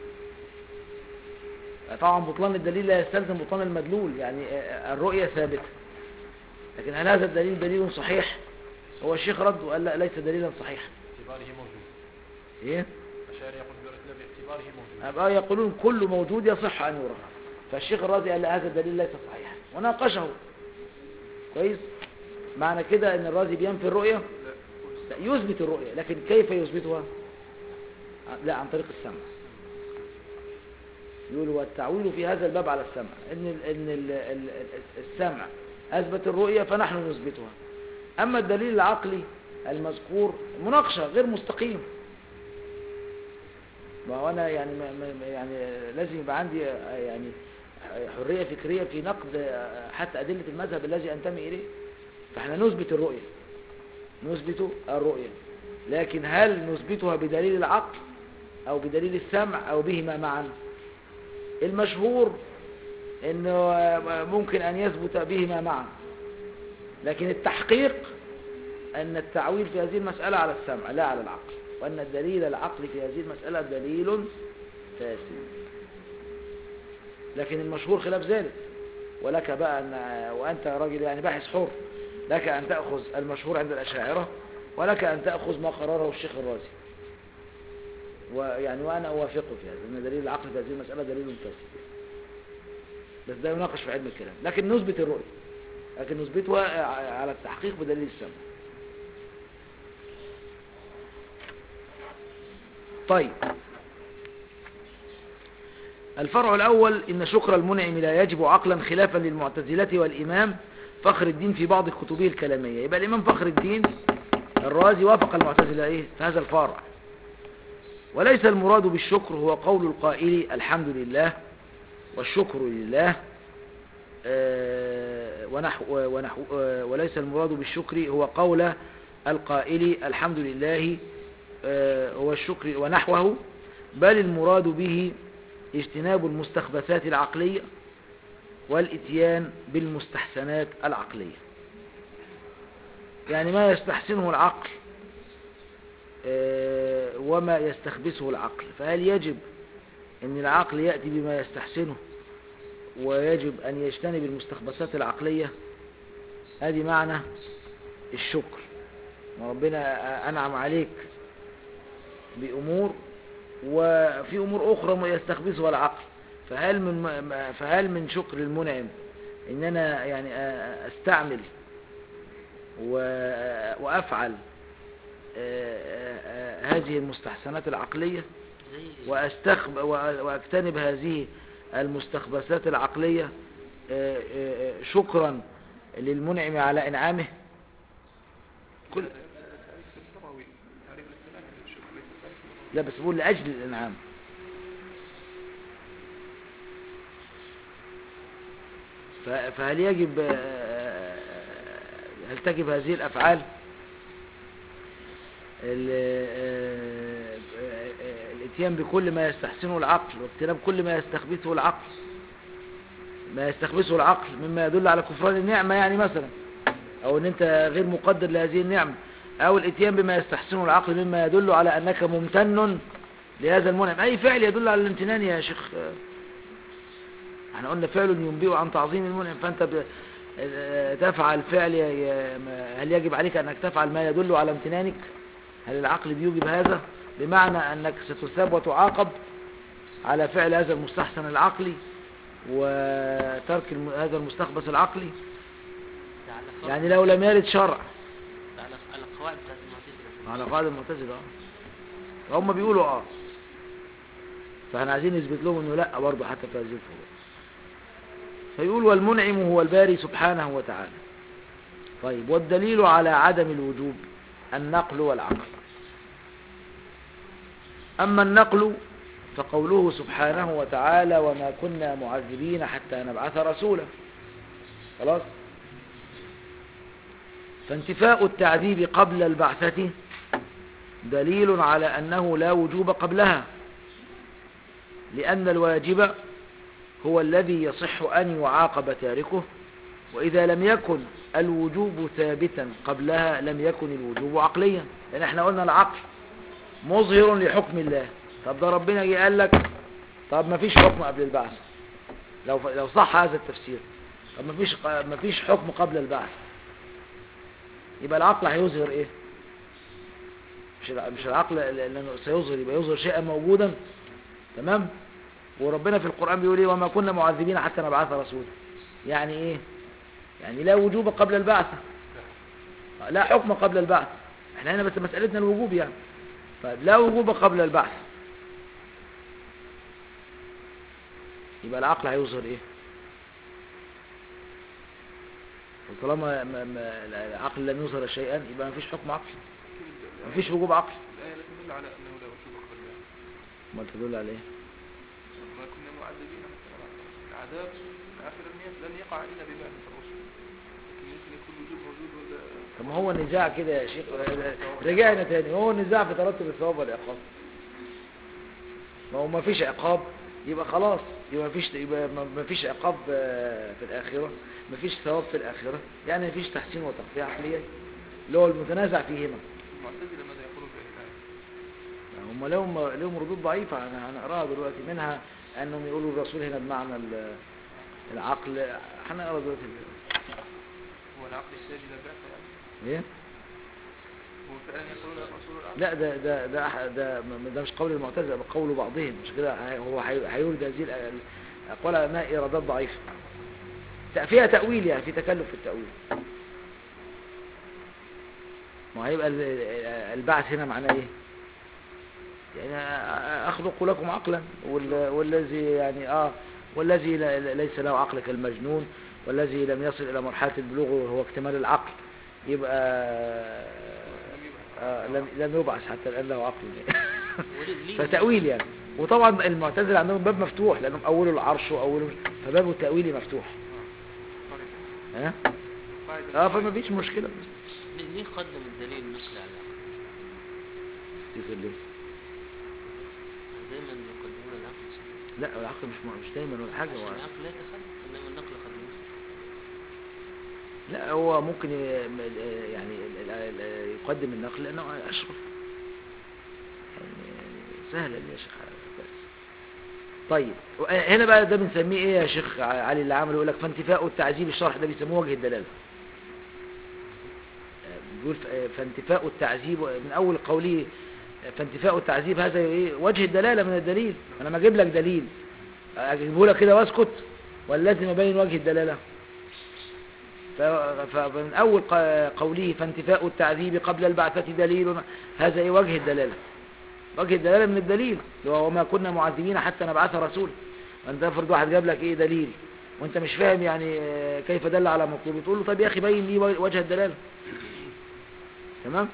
طبعا بطلان الدليل لا يستلزم بطلان المدلول يعني آه، الرؤية ثابتة لكن هل هذا الدليل دليل صحيح هو الشيخ رد وقال لا ليس دليلا صحيحا باعتباره موجود ايه الأشاعرة يقول باعتباره باعتباره موجود أبقى يقولون كل موجود يصح أن يرى فالشيخ الرازي قال لا هذا الدليل ليس صحيحا وناقشه كويس معنى كده ان الرازي بينفي الرؤية لا يثبت الرؤية لكن كيف يثبتها لا عن طريق السمع يقول والتعويل في هذا الباب على السمع ان ال ان ال ال السمع اثبت الرؤية فنحن نثبتها اما الدليل العقلي المذكور مناقشة غير مستقيم ما هو انا يعني ما ما- ما- يعني لازم يبقى عندي آه، يعني حرية فكرية في نقد آه، حتى أدلة المذهب الذي أنتمي إليه فاحنا نثبت الرؤية نثبت الرؤية لكن هل نثبتها بدليل العقل أو بدليل السمع أو بهما معا المشهور انه آه، ممكن ان يثبت بهما معا لكن التحقيق ان التعويل في هذه المسألة على السمع لا على العقل وان الدليل العقلي في هذه المسألة دليل فاسد لكن المشهور خلاف ذلك ولك بقى أن وأنت راجل يعني باحث حر لك أن تأخذ المشهور عند الأشاعرة ولك أن تأخذ ما قرره الشيخ الرازي ويعني وأنا أوافقه في هذا أن دليل العقل في هذه المسألة دليل فاسد بس ده يناقش في علم الكلام لكن نثبت الرؤية لكن نثبتها على التحقيق بدليل السمع طيب الفرع الأول إن شكر المنعم لا يجب عقلا خلافا للمعتزلة والإمام فخر الدين في بعض كتبه الكلامية يبقى الإمام فخر الدين الرازي وافق المعتزلة إيه في هذا الفرع وليس المراد بالشكر هو قول القائل الحمد لله والشكر لله آه، ونحو ونحو آه، وليس المراد بالشكر هو قول القائل الحمد لله آه، هو الشكر ونحوه بل المراد به اجتناب المستخبثات العقلية والاتيان بالمستحسنات العقلية يعني ما يستحسنه العقل آه، وما يستخبثه العقل فهل يجب ان العقل يأتي بما يستحسنه ويجب ان يجتنب المستخبثات العقلية ادي معنى الشكر وربنا انعم عليك بامور وفي امور اخرى يستخبثها العقل فهل من فهل من شكر المنعم ان انا يعني استعمل و- وافعل آه، آه، هذه المستحسنات العقلية زي وأستخب وأجتنب هذه المستخبثات العقلية آه، آه، آه، شكرا للمنعم على إنعامه كل هذا تعريف لغوي تعريف الاصطلاحي للشكر ليس تعريف لغوي لا بس بقول لأجل الإنعام ف- فهل يجب آه، هل تجب هذه الأفعال ال- آه، آه، آه، الاتيان بكل ما يستحسنه العقل واجتناب كل ما يستخبثه العقل ما يستخبثه العقل مما يدل على كفران النعمة يعني مثلا او ان انت غير مقدر لهذه النعمة او الاتيان بما يستحسنه العقل مما يدل على انك ممتن لهذا المنعم اي فعل يدل على الامتنان يا شيخ آه، احنا قلنا فعل ينبئ عن تعظيم المنعم فانت ب... آه، تفعل فعل ي- ي- ما- هل يجب عليك انك تفعل ما يدل على امتنانك هل العقل بيوجب هذا بمعنى انك ستثاب وتعاقب على فعل هذا المستحسن العقلي وترك الم... هذا المستخبث العقلي ده على فرق يعني لو لم يرد شرع ده على على القواعد بتاعت المعتزلة على قاعدة المعتزلة اه هم بيقولوا اه فاحنا عايزين نثبت لهم انه لا برضه حتى في هذه الفروع فيقول والمنعم هو الباري سبحانه وتعالى طيب والدليل على عدم الوجوب النقل والعقل أما النقل فقوله سبحانه وتعالى وما كنا معذبين حتى نبعث رسولا خلاص فانتفاء التعذيب قبل البعثة دليل على أنه لا وجوب قبلها لأن الواجب هو الذي يصح أن يعاقب تاركه وإذا لم يكن الوجوب ثابتا قبلها لم يكن الوجوب عقليا لأن احنا قلنا العقل مظهر لحكم الله طب ده ربنا جه قال لك طب ما فيش حكم قبل البعث لو لو صح هذا التفسير طب ما فيش ما فيش حكم قبل البعث يبقى العقل هيظهر ايه مش الع- مش العقل لانه سيظهر يبقى يظهر شيئا موجودا تمام وربنا في القرآن بيقول ايه وما كنا معذبين حتى نبعث رسولا يعني ايه يعني لا وجوب قبل البعث لا حكم قبل البعث احنا هنا بس مسألتنا الوجوب يعني طيب لا وجوب قبل البعث يبقى العقل هيظهر ايه وطالما ما ما العقل لم يظهر شيئا يبقى ما فيش حكم عقلي ما فيش وجوب عقلي الآية لا تدل على أنه لا وجوب قبل البعث ما تدل عليه ما كنا معذبين مثلا العذاب في آخر الناس لن يقع إلا ببعث الرسل لكن ممكن يكون وجوب موجود ولا طب ما هو النزاع كده يا شيخ رجعنا تاني هو النزاع في ترتب الثواب والعقاب ما هو ما فيش عقاب يبقى خلاص يبقى ما فيش يبقى ما- ما فيش عقاب آه، في الآخرة ما فيش ثواب في الآخرة يعني ما فيش تحسين وتقطيع عقلية اللي هو المتنازع فيهما المعتزلة ماذا يقولون في هذه الآية؟ هم لهم لهم ردود ضعيفة أنا هنقراها دلوقتي منها أنهم يقولوا الرسول هنا بمعنى ال- العقل هنقرا دلوقتي هو العقل يحتاج إلى بعثة يعني إيه؟ هو فعلا يقولون الرسول العقل لا ده ده ده أح- ده ده مش قول المعتزلة ده قول بعضهم مش كده هي- هو هي- هيورد هذه الأ- الأقوال على أنها إيرادات ضعيفة ت- فيها تأويل يعني في تكلف في التأويل ما هيبقى ال- ال- البعث هنا معناه إيه؟ يعني أخلق لكم عقلا وال- والذي يعني آه والذي لا- لا- ليس له عقل كالمجنون والذي لم يصل إلى مرحلة البلوغ وهو اكتمال العقل يبقى آه لم لم يبعث حتى الآن له عقل وليه- ليه- فتأويل يعني وطبعا المعتزلة عندهم باب مفتوح لأنهم أولوا العرش وأولوا فبابه التأويلي مفتوح ها قاعدة اه فما فيش مشكلة ليه ليه قدم الدليل النقل على العقل تستيقظ ليه دايما يقدمون العقل صحيح. لا العقل مش مش دايما ولا حاجة عشان هو العقل لا يتخلف انما النقل قد يخلف لا هو ممكن ي- م- يعني ال- ال- ال- يقدم النقل لأنه أشرف يعني سهلا يا شيخ بس طيب هنا بقى ده بنسميه ايه يا شيخ علي اللي عمله يقول لك فانتفاء التعذيب الشرح ده بيسموه وجه الدلاله بيقول ف- فانتفاء التعذيب من اول قوله فانتفاء التعذيب هذا ايه وجه الدلاله من الدليل انا ما اجيب لك دليل اجيبه لك كده واسكت ولا لازم ابين وجه الدلاله ف- فمن أول ق- قوله فانتفاء التعذيب قبل البعثة دليل هذا إيه وجه الدلالة وجه الدلالة من الدليل اللي هو وما كنا معذبين حتى نبعث رسول أنت افرض واحد جاب لك إيه دليل وأنت مش فاهم يعني آه، كيف دل على مطلوب تقول له طب يا أخي بين لي وجه الدلالة تمام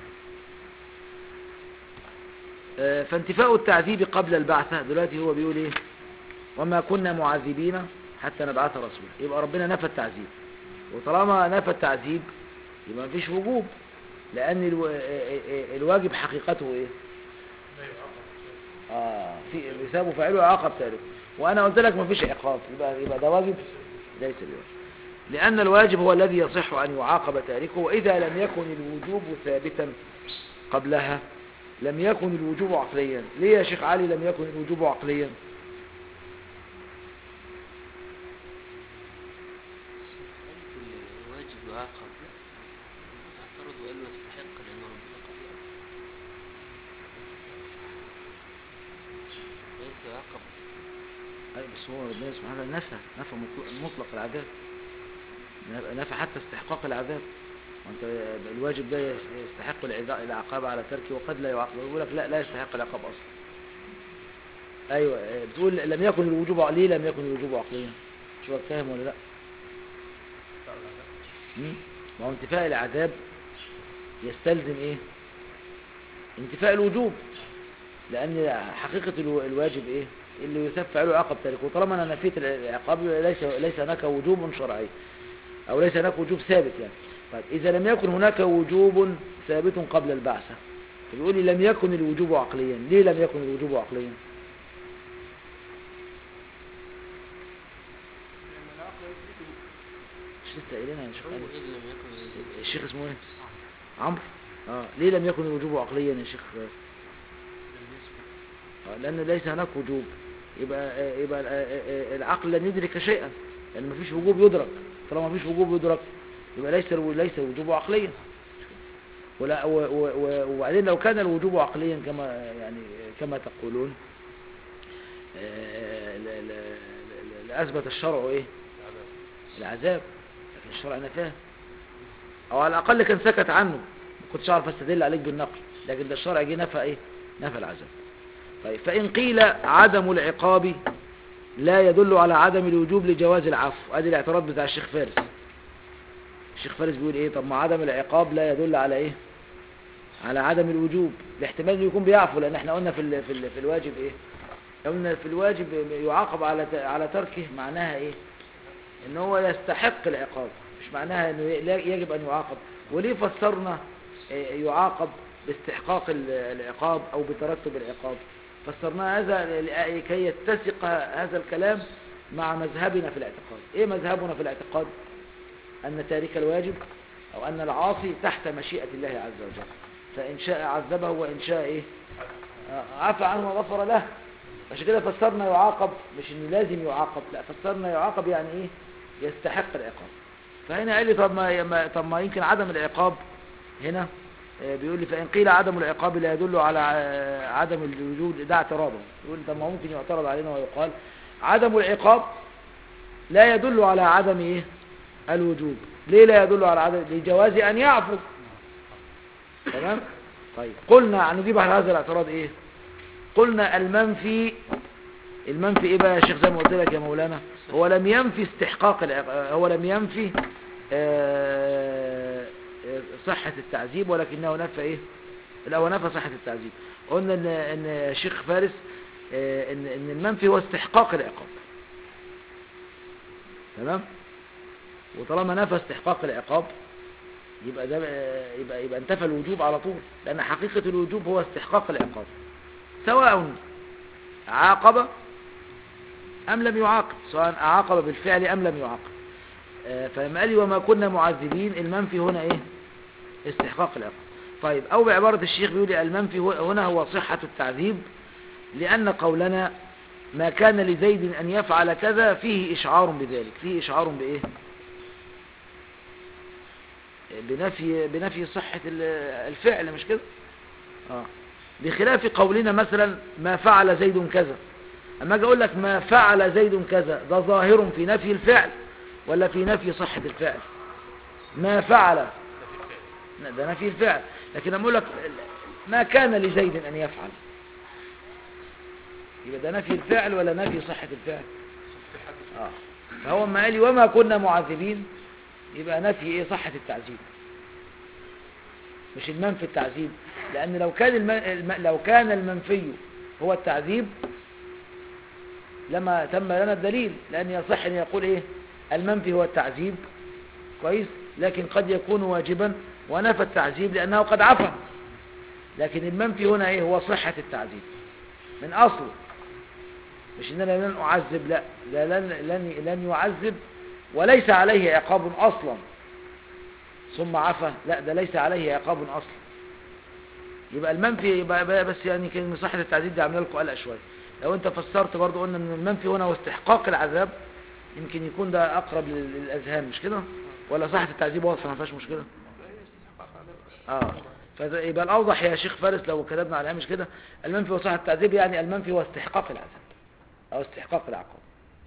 آه، فانتفاء التعذيب قبل البعثة دلوقتي هو بيقول إيه وما كنا معذبين حتى نبعث رسولا يبقى ربنا نفى التعذيب وطالما نفى التعذيب يبقى مفيش وجوب لأن الو... الواجب حقيقته إيه آه في يثاب فاعله عاقب تاركه وأنا قلت لك مفيش عقاب يبقى يبقى ده واجب ليس بواجب لأن الواجب هو الذي يصح أن يعاقب تاركه وإذا لم يكن الوجوب ثابتا قبلها لم يكن الوجوب عقليا ليه يا شيخ علي لم يكن الوجوب عقليا هل الواجب يعاقب لا اعترض وقالوا يستحق لأن ربنا قد يعاقب ليس يعاقب أي بس هو ربنا سبحانه وتعالى نفى نفى مطلق- مطلق العذاب نفى حتى استحقاق العذاب وانت الواجب ده يستحق العذا- العقاب على تركه وقد لا يعاقب يقول لك لا لا يستحق العقاب اصلا ايوه بتقول لم يكن الوجوب ع- ليه لم يكن الوجوب عقليا شو فاهم ولا لا مم؟ ما هو انتفاء العذاب يستلزم ايه انتفاء الوجوب لان حقيقة الو- الواجب ايه اللي يثاب فعله عقب تاركه وطالما انا نفيت العقاب ليس ليس هناك وجوب شرعي او ليس هناك وجوب ثابت يعني طيب اذا لم يكن هناك وجوب ثابت قبل البعثة فبيقول لي لم يكن الوجوب عقليا ليه لم يكن الوجوب عقليا لأن العقل يثبته مش لسه قايلينها يا شيخ هو علي؟ إن لم يكن الوجوب الشيخ اسمه ايه عمرو اه ليه لم يكن الوجوب عقليا يا شيخ آه، لأن ليس هناك وجوب يبقى آه، يبقى آه، آه، آه، العقل لن يدرك شيئا لأن مفيش وجوب يدرك طالما مفيش وجوب يدرك يبقى ليس الو- ليس الوجوب عقليا ولا و- و- و- وبعدين لو كان الوجوب عقليا كما يعني كما تقولون آه، ل- ل- ل- لأثبت الشرع ايه العذاب لكن الشرع نفاه او على الاقل كان سكت عنه ما كنتش اعرف استدل عليك بالنقل لكن ده الشرع جه نفى ايه نفى العذاب طيب فان قيل عدم العقاب لا يدل على عدم الوجوب لجواز العفو ادي الاعتراض بتاع الشيخ فارس الشيخ فارس بيقول ايه طب ما عدم العقاب لا يدل على ايه على عدم الوجوب الاحتمال انه يكون بيعفو لان احنا قلنا في ال في, ال في الواجب ايه قلنا في الواجب يعاقب على ت- على تركه معناها ايه ان هو يستحق العقاب مش معناها انه ي- لا- يجب ان يعاقب وليه فسرنا آه، يعاقب باستحقاق ال- العقاب او بترتب العقاب فسرنا هذا ل- لكي يتسق هذا الكلام مع مذهبنا في الاعتقاد ايه مذهبنا في الاعتقاد ان تارك الواجب او ان العاصي تحت مشيئة الله عز وجل فان شاء عذبه وان شاء ايه آه، عفى عنه وغفر له عشان كده فسرنا يعاقب مش انه لازم يعاقب لا فسرنا يعاقب يعني ايه يستحق العقاب فهنا قال لي طب ما ما- طب ما يمكن عدم العقاب هنا آه، بيقول لي فإن قيل عدم العقاب لا يدل على آه، عدم الوجود ده اعتراضه يقول طب ما ممكن يعترض علينا ويقال عدم العقاب لا يدل على عدم ايه الوجوب ليه لا يدل على عدم لجواز ان يعفو تمام طيب قلنا نجيب على هذا الاعتراض ايه قلنا المنفي المنفي ايه بقى يا شيخ زي ما قلت لك يا مولانا هو لم ينفي استحقاق العق- هو لم ينفي آه، آه، صحة التعذيب ولكنه نفى ايه لا هو نفى صحة التعذيب قلنا ان ان الشيخ فارس آه، ان ان المنفي هو استحقاق العقاب تمام وطالما نفى استحقاق العقاب يبقى ده يبقى يبقى انتفى الوجوب على طول لأن حقيقة الوجوب هو استحقاق العقاب سواء عاقب أم لم يعاقب سواء عاقب بالفعل أم لم يعاقب آه، فلما قال لي وما كنا معذبين المنفي هنا إيه استحقاق العقاب طيب أو بعبارة الشيخ بيقول لي المنفي هو- هنا هو صحة التعذيب لأن قولنا ما كان لزيد أن يفعل كذا فيه إشعار بذلك فيه إشعار بإيه بنفي بنفي صحة ال- الفعل مش كده آه. بخلاف قولنا مثلا ما فعل زيد كذا اما اجي اقول لك ما فعل زيد كذا ده ظاهر في نفي الفعل ولا في نفي صحة الفعل ما فعل لا، ده نفي الفعل لكن لما اقول لك ما كان لزيد ان يفعل يبقى ده نفي الفعل ولا نفي صحة الفعل اه فهو ما قال لي وما كنا معذبين يبقى نفي ايه صحة التعذيب مش المنفي التعذيب لان لو كان الم... الم... لو كان المنفي هو التعذيب لما تم لنا الدليل لان يصح ان يقول ايه المنفي هو التعذيب كويس لكن قد يكون واجبا ونفى التعذيب لانه قد عفى لكن المنفي هنا ايه هو صحة التعذيب من اصله مش ان انا لن اعذب لا ده لن لن لن يعذب وليس عليه عقاب اصلا ثم عفى لا ده ليس عليه عقاب اصلا يبقى المنفي يبقى بقى بس يعني كلمة صحة التعذيب دي عامله لكم قلق شويه لو انت فسرت برضو قلنا ان المنفي هنا هو استحقاق العذاب يمكن يكون ده اقرب لل- للاذهان مش كده ولا صحة التعذيب واضحه ما فيهاش مشكله اه فيبقى الاوضح يا شيخ فارس لو كتبنا على مش كده المنفي هو صحة التعذيب يعني المنفي هو استحقاق العذاب او استحقاق العقاب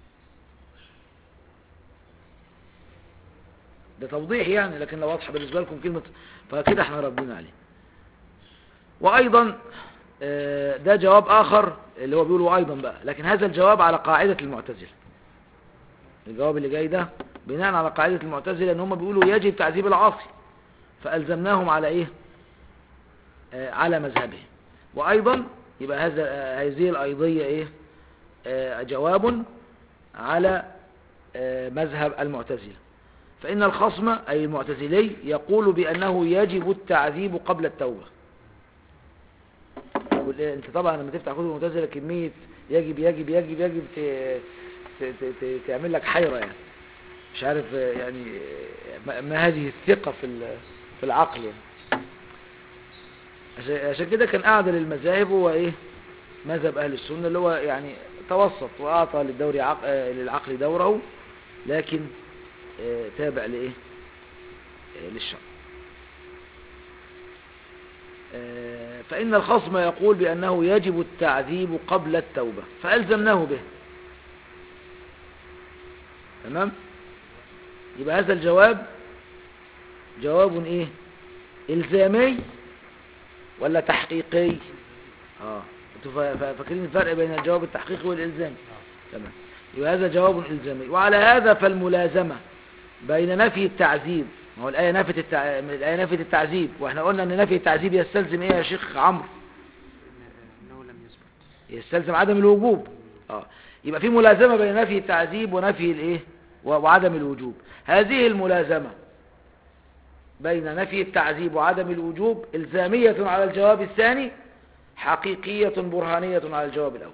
ده توضيح يعني لكن لو واضحه بالنسبه لكم كلمه فكده احنا ردينا عليه وايضا آه، ده جواب اخر اللي هو بيقوله ايضا بقى لكن هذا الجواب على قاعده المعتزله الجواب اللي جاي ده بناء على قاعده المعتزله ان هم بيقولوا يجب تعذيب العاصي فالزمناهم على ايه آه، على مذهبهم وايضا يبقى هذا آه، هذه الايضيه ايه آه، جواب على آه، مذهب المعتزله فإن الخصم أي المعتزلي يقول بأنه يجب التعذيب قبل التوبة يقول إيه، انت طبعا لما تفتح كتب المعتزلة كمية يجب يجب يجب يجب ت... ت... ت... ت... تعمل لك حيرة يعني مش عارف آه، يعني آه، ما... ما هذه الثقة في ال... في العقل يعني عشان... عشان كده كان أعدل المذاهب هو إيه مذهب أهل السنة اللي هو يعني توسط وأعطى للدوري عق... آه، للعقل دوره لكن آه، تابع لإيه آه، للشرع آه، فإن الخصم يقول بأنه يجب التعذيب قبل التوبة فألزمناه به تمام يبقى هذا الجواب جواب ايه الزامي ولا تحقيقي اه انتوا فا- فا- فاكرين الفرق بين الجواب التحقيقي والالزامي تمام يبقى هذا جواب الزامي وعلى هذا فالملازمه بين نفي التعذيب ما هو الآية نفت التع... الآية نفت التعذيب واحنا قلنا ان نفي التعذيب يستلزم ايه يا شيخ عمرو انه لم يثبت يستلزم عدم الوجوب اه يبقى في ملازمة بين نفي التعذيب ونفي الايه و- وعدم الوجوب هذه الملازمة بين نفي التعذيب وعدم الوجوب إلزامية على الجواب الثاني حقيقية برهانية على الجواب الأول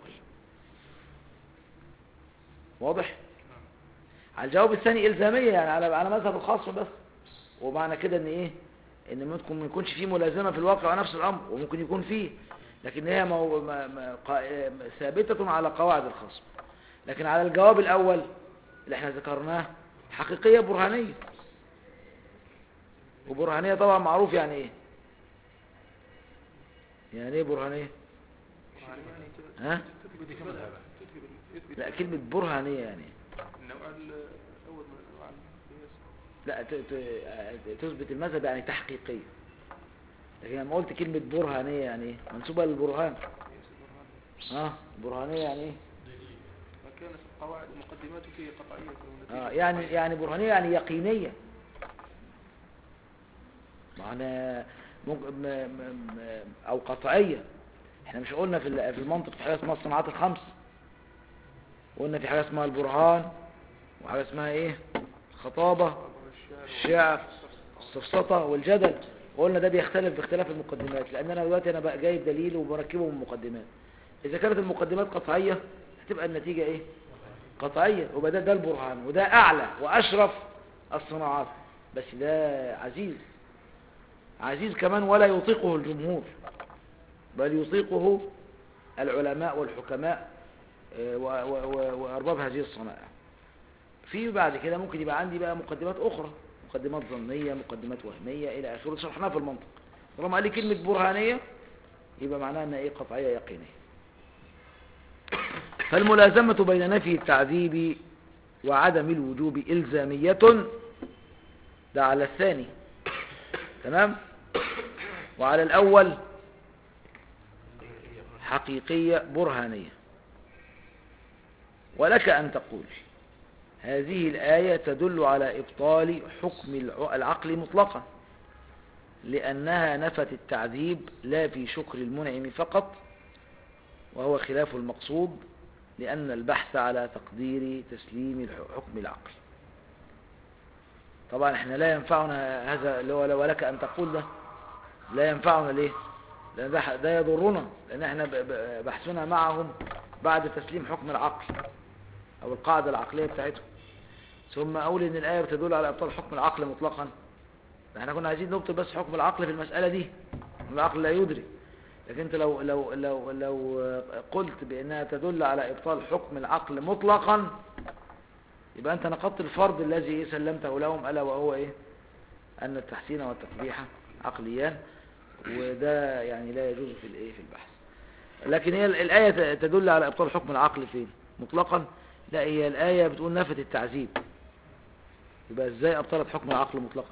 واضح على الجواب الثاني إلزامية يعني على على مذهب الخاص بس ومعنى كده ان ايه ان ممكن ما يكونش فيه ملازمة في الواقع نفس الامر وممكن يكون فيه لكن هي مو... ما... ما... قا... ثابتة على قواعد الخصم لكن على الجواب الاول اللي احنا ذكرناه حقيقية برهانية وبرهانية طبعا معروف يعني ايه يعني ايه برهانية يعني ت- ها تثبت المذهب تثبت تثبت لا كلمة برهانية يعني إيه؟ النوع الأول من أنواع القياس لا ت... ت... تثبت المذهب يعني تحقيقية لكن لما قلت كلمة برهانية يعني ايه منسوبة للبرهان قياس البرهان اه برهانية يعني ايه ما كانت القواعد ومقدمات فيه قطعية آه ونتيجة يعني قطعية. يعني برهانية يعني يقينية معنى ممكن م- م- م- او قطعية احنا مش قلنا في ال- في المنطق في حاجة اسمها الصناعات الخمس قلنا في حاجة اسمها البرهان وحاجة اسمها ايه الخطابة الشعر الشعر السفسطة والجدل وقلنا ده بيختلف باختلاف المقدمات لان انا دلوقتي انا بقى جايب دليل وبركبه من مقدمات اذا كانت المقدمات قطعية هتبقى النتيجة ايه قطعية وبقى ده ده البرهان وده اعلى واشرف الصناعات بس ده عزيز عزيز كمان ولا يطيقه الجمهور بل يطيقه العلماء والحكماء آه، و- و- و- وأرباب هذه الصنائع في بعد كده ممكن يبقى عندي بقى مقدمات أخرى مقدمات ظنية مقدمات وهمية إلى آخره شرحناها في المنطق طالما قال لي كلمة برهانية يبقى معناها أنها إيه قطعية يقينية فالملازمة بين نفي التعذيب وعدم الوجوب إلزامية ده على الثاني تمام وعلى الأول حقيقية برهانية ولك أن تقول هذه الآية تدل على إبطال حكم الع- العقل مطلقا لأنها نفت التعذيب لا في شكر المنعم فقط وهو خلاف المقصود لأن البحث على تقدير تسليم الح- حكم العقل طبعا احنا لا ينفعنا هذا اللي هو ولك أن تقول ده لا ينفعنا ليه لأن ده, ده يضرنا لأن احنا ب- ب- بحثنا معهم بعد تسليم حكم العقل أو القاعدة العقلية بتاعتهم ثم أقول إن الآية بتدل على إبطال حكم العقل مطلقا احنا كنا عايزين نبطل بس حكم العقل في المسألة دي العقل لا يدرك لكن انت لو لو لو لو قلت بانها تدل على ابطال حكم العقل مطلقا يبقى انت نقضت الفرض الذي سلمته لهم الا وهو ايه ان التحسين والتقبيح عقليان وده يعني لا يجوز في الايه في البحث لكن هي الايه تدل على ابطال حكم العقل فين مطلقا لا هي الايه بتقول نفت التعذيب يبقى ازاي ابطلت حكم العقل مطلقا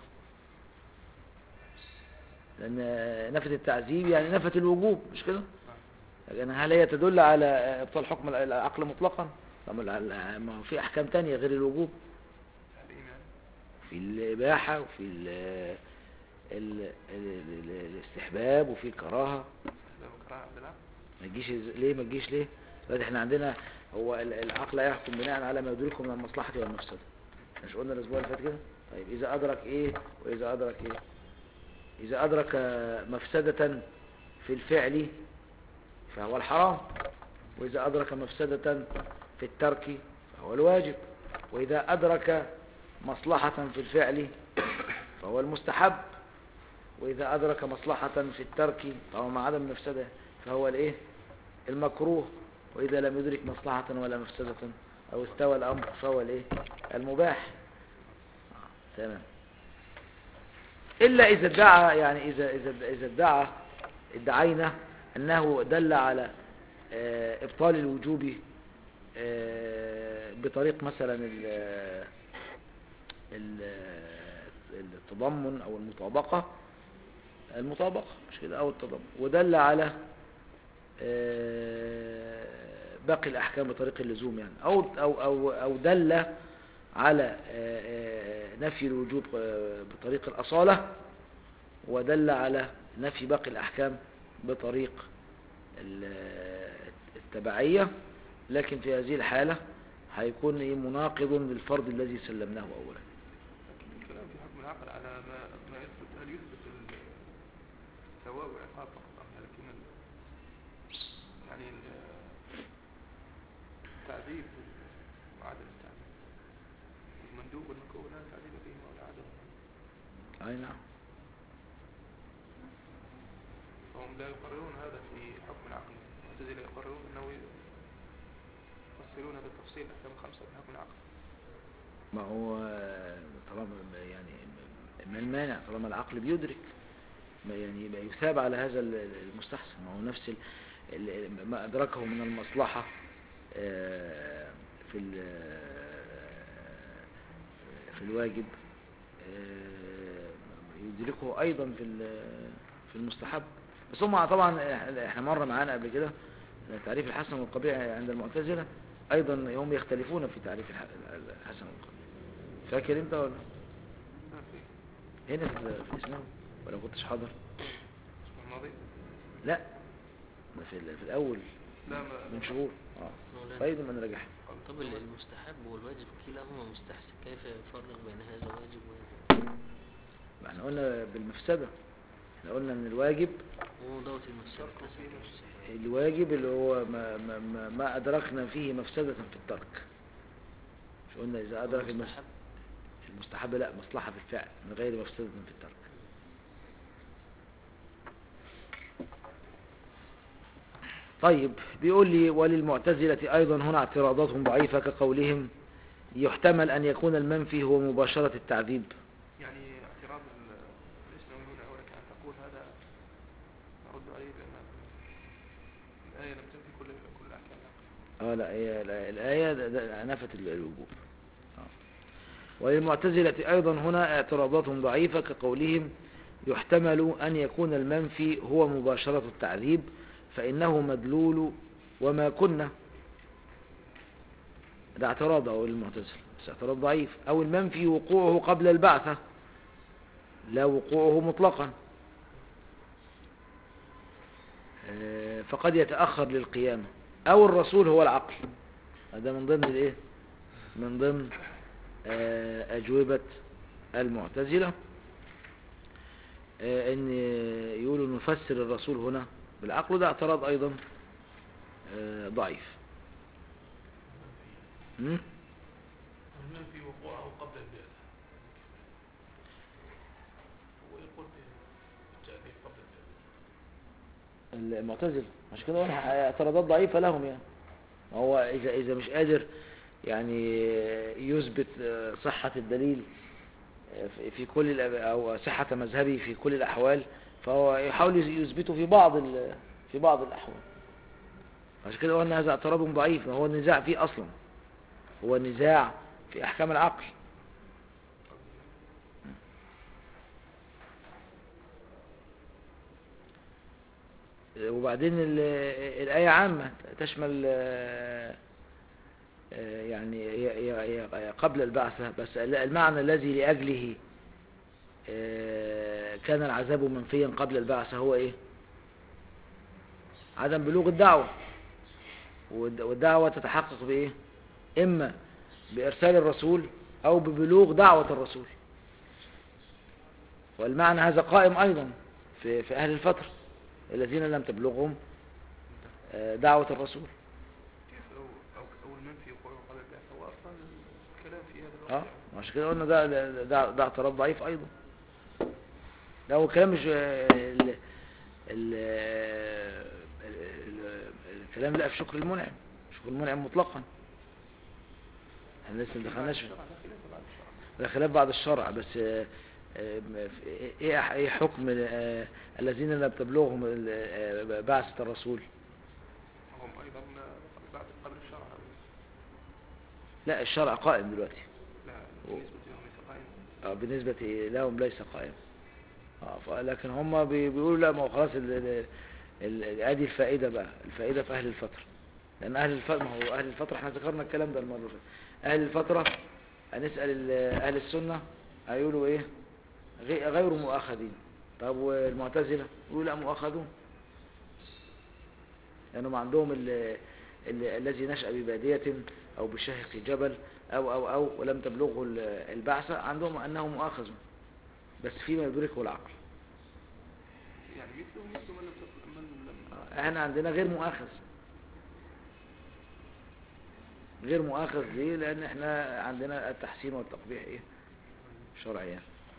لأن نفت التعذيب يعني نفت الوجوب مش كده لكن هل هي تدل على إبطال حكم العقل مطلقا طب ال- ما هو في أحكام تانية غير الوجوب تحريم يعني في الإباحة وفي ال ال ال ال الاستحباب وفي الكراهة ده بكره عبد العال ما تجيش إز- ليه ما تجيش ليه دلوقتي احنا عندنا هو ال- العقل يحكم بناء على ما يدركه من المصلحة والمفسدة مش قلنا الأسبوع اللي فات كده طيب إذا أدرك إيه وإذا أدرك إيه إذا أدرك مفسدة في الفعل فهو الحرام وإذا أدرك مفسدة في الترك فهو الواجب وإذا أدرك مصلحة في الفعل فهو المستحب وإذا أدرك مصلحة في الترك فهو مع عدم مفسدة فهو الإيه المكروه وإذا لم يدرك مصلحة ولا مفسدة أو استوى الأمر فهو الإيه المباح آه، تمام إلا إذا ادعى يعني إذا إذا إذا ادعى ادعينا أنه دل على آه، إبطال الوجوب آه، بطريق مثلا ال- ال- التضمن أو المطابقة المطابقة مش كده أو التضمن ودل على آه، باقي الأحكام بطريق اللزوم يعني أو أو أو أو دل على آه، آه، نفي الوجوب آه، بطريق الأصالة ودل على نفي باقي الأحكام بطريق ال- التبعية لكن في هذه الحالة هيكون إيه مناقض للفرض الذي سلمناه أولا لكن الكلام في حكم العقل على ما ما يثبت هل يثبت ال- الثواب والعقاب فقط أم لا؟ لكن ال- يعني ال- التعذيب وعدم التعذيب المندوب والمكروه لا تعذيب فيهما ولا عدم أي نعم فهم لا يقررون هذا في حكم العقل المعتزلة يقررون أنه يفسرون بالتفصيل الأحكام الخمسة في حكم العقل ما هو آه، طالما يعني ما المانع طالما العقل بيدرك ما يعني يبقى يثاب على هذا ال- المستحسن ما هو نفس ال- ال- ما أدركه من المصلحة آه، في ال- في الواجب آه، يدركه أيضا في ال- في المستحب بس هم طبعا احنا مر معانا قبل كده تعريف الحسن والقبيح عند المعتزلة أيضا هم يختلفون في تعريف الح- الحسن والقبيح فاكر انت ولا ما في هنا في ال- في الإسلام ولا كنتش حاضر الأسبوع الماضي لا ده في, ال- في الأول لا ما من شهور اه مولانا أيضا من رجح طب ال- المستحب والواجب كلاهما مستحسن كيف يفرق بين هذا واجب وهذا احنا قلنا بالمفسدة احنا قلنا ان الواجب ومضاوة المفسدة تسعة المستحيل. الواجب اللي هو ما, ما, ما, ما أدركنا فيه مفسدة في الترك مش قلنا إذا أدرك المس- والمستحب المستحب لا مصلحة في الفعل من غير مفسدة في الترك طيب بيقول لي وللمعتزلة أيضا هنا اعتراضات ضعيفة كقولهم يحتمل أن يكون المنفي هو مباشرة التعذيب يعني اعتراض ال- الإسلامي هنا ولك أن تقول هذا نرد عليه بأن الآية لم تنفي كل كل أحكام العقل اه لا هي لا- الآية ده- ده نفت ال- الوجوب آه. وللمعتزلة أيضا هنا اعتراضات ضعيفة كقولهم يحتمل أن يكون المنفي هو مباشرة التعذيب فإنه مدلول وما كنا ده اعتراض أو للمعتزلة بس اعتراض ضعيف أو المنفي وقوعه قبل البعثة لا وقوعه مطلقا آه، فقد يتأخر للقيامة أو الرسول هو العقل هذا من ضمن الإيه من ضمن آه، أجوبة المعتزلة آه، أن يقولوا نفسر الرسول هنا بالعقل ده اعتراض أيضا آه، ضعيف م? المنفي وقوعه قبل البعثة هو يقول بالتأديب قبل البعثة المعتزلة مش كده قلنا اعتراضات ضعيفة لهم يعني ما هو إذا إذا مش قادر يعني يثبت صحة الدليل في- في كل الأ- أو صحة مذهبي في كل الأحوال فهو يحاول يثبته في بعض ال- في بعض الأحوال عشان كده قلنا هذا اعتراض ضعيف ما هو النزاع فيه أصلا هو النزاع في أحكام العقل وبعدين ال- الآية عامة تشمل آه، آه، يعني هي- هي- هي قبل البعثة بس المعنى الذي لأجله آه، كان العذاب منفيا قبل البعثة هو إيه عدم بلوغ الدعوة والد- والدعوة تتحقق بإيه إما بإرسال الرسول أو ببلوغ دعوة الرسول والمعنى هذا قائم أيضا في, في أهل الفترة الذين لم تبلغهم آه، دعوة الرسول كيف أو أو, أو المنفي وقوعه قبل البعثة هو أصلا الكلام في هذا اه الوقت يعني. عشان كده قلنا ده ده ده, ده اعتراض ضعيف ايضا ده هو الكلام مش آه، ال ال ال- الكلام لا في شكر المنعم شكر المنعم مطلقا احنا لسه ما دخلناش في- ده خلاف بعد الشرع بس آه، آه، في- ايه أح- ايه حكم آه، الذين لم تبلغهم ال- آه، بعثة الرسول هم أيضا بعد قبل الشرع لا الشرع قائم دلوقتي لا بالنسبة لهم ليس قائم آه، بالنسبة لهم ليس قائم آه، ف- لكن هم بي- بيقولوا لا ما هو خلاص ال- ال- ال- ادي الفائدة بقى الفائدة في اهل الفترة لان اهل الفترة ما هو اهل الفترة احنا ذكرنا الكلام ده المرة اللي فاتت اهل الفترة هنسأل ال- اهل السنة هيقولوا ايه غي- غير مؤاخذين طب والمعتزلة يقولوا لا مؤاخذون لانهم عندهم ال- ال- الذي نشأ ببادية او بشهق جبل او او او ولم تبلغه ال- البعثة عندهم انه مؤاخذ بس فيما يدركه العقل يعني مثله مثل من لم تبلغ من لم احنا عندنا غير مؤاخذ غير مؤاخذ ليه لان احنا عندنا التحسين والتقبيح ايه شرعيا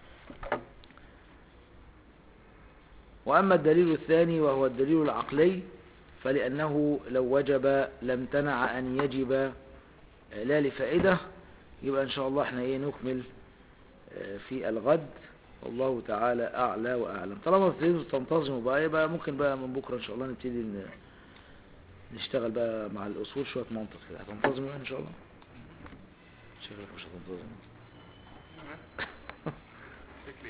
واما الدليل الثاني وهو الدليل العقلي فلانه لو وجب لم تنع ان يجب لا لفائدة يبقى ان شاء الله احنا ايه نكمل آه، في الغد والله تعالى اعلى واعلم طالما ابتديتوا تنتظموا بقى يبقى ممكن بقى من بكره ان شاء الله نبتدي ن- نشتغل بقى مع الاصول شويه منطق كده هتنتظموا يعني ان شاء الله شكلك مش هتنتظم شكلي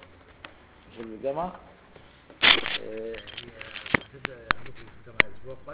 في الجامعه آه، هي هتبدا عندكم في الجامعه الاسبوع القادم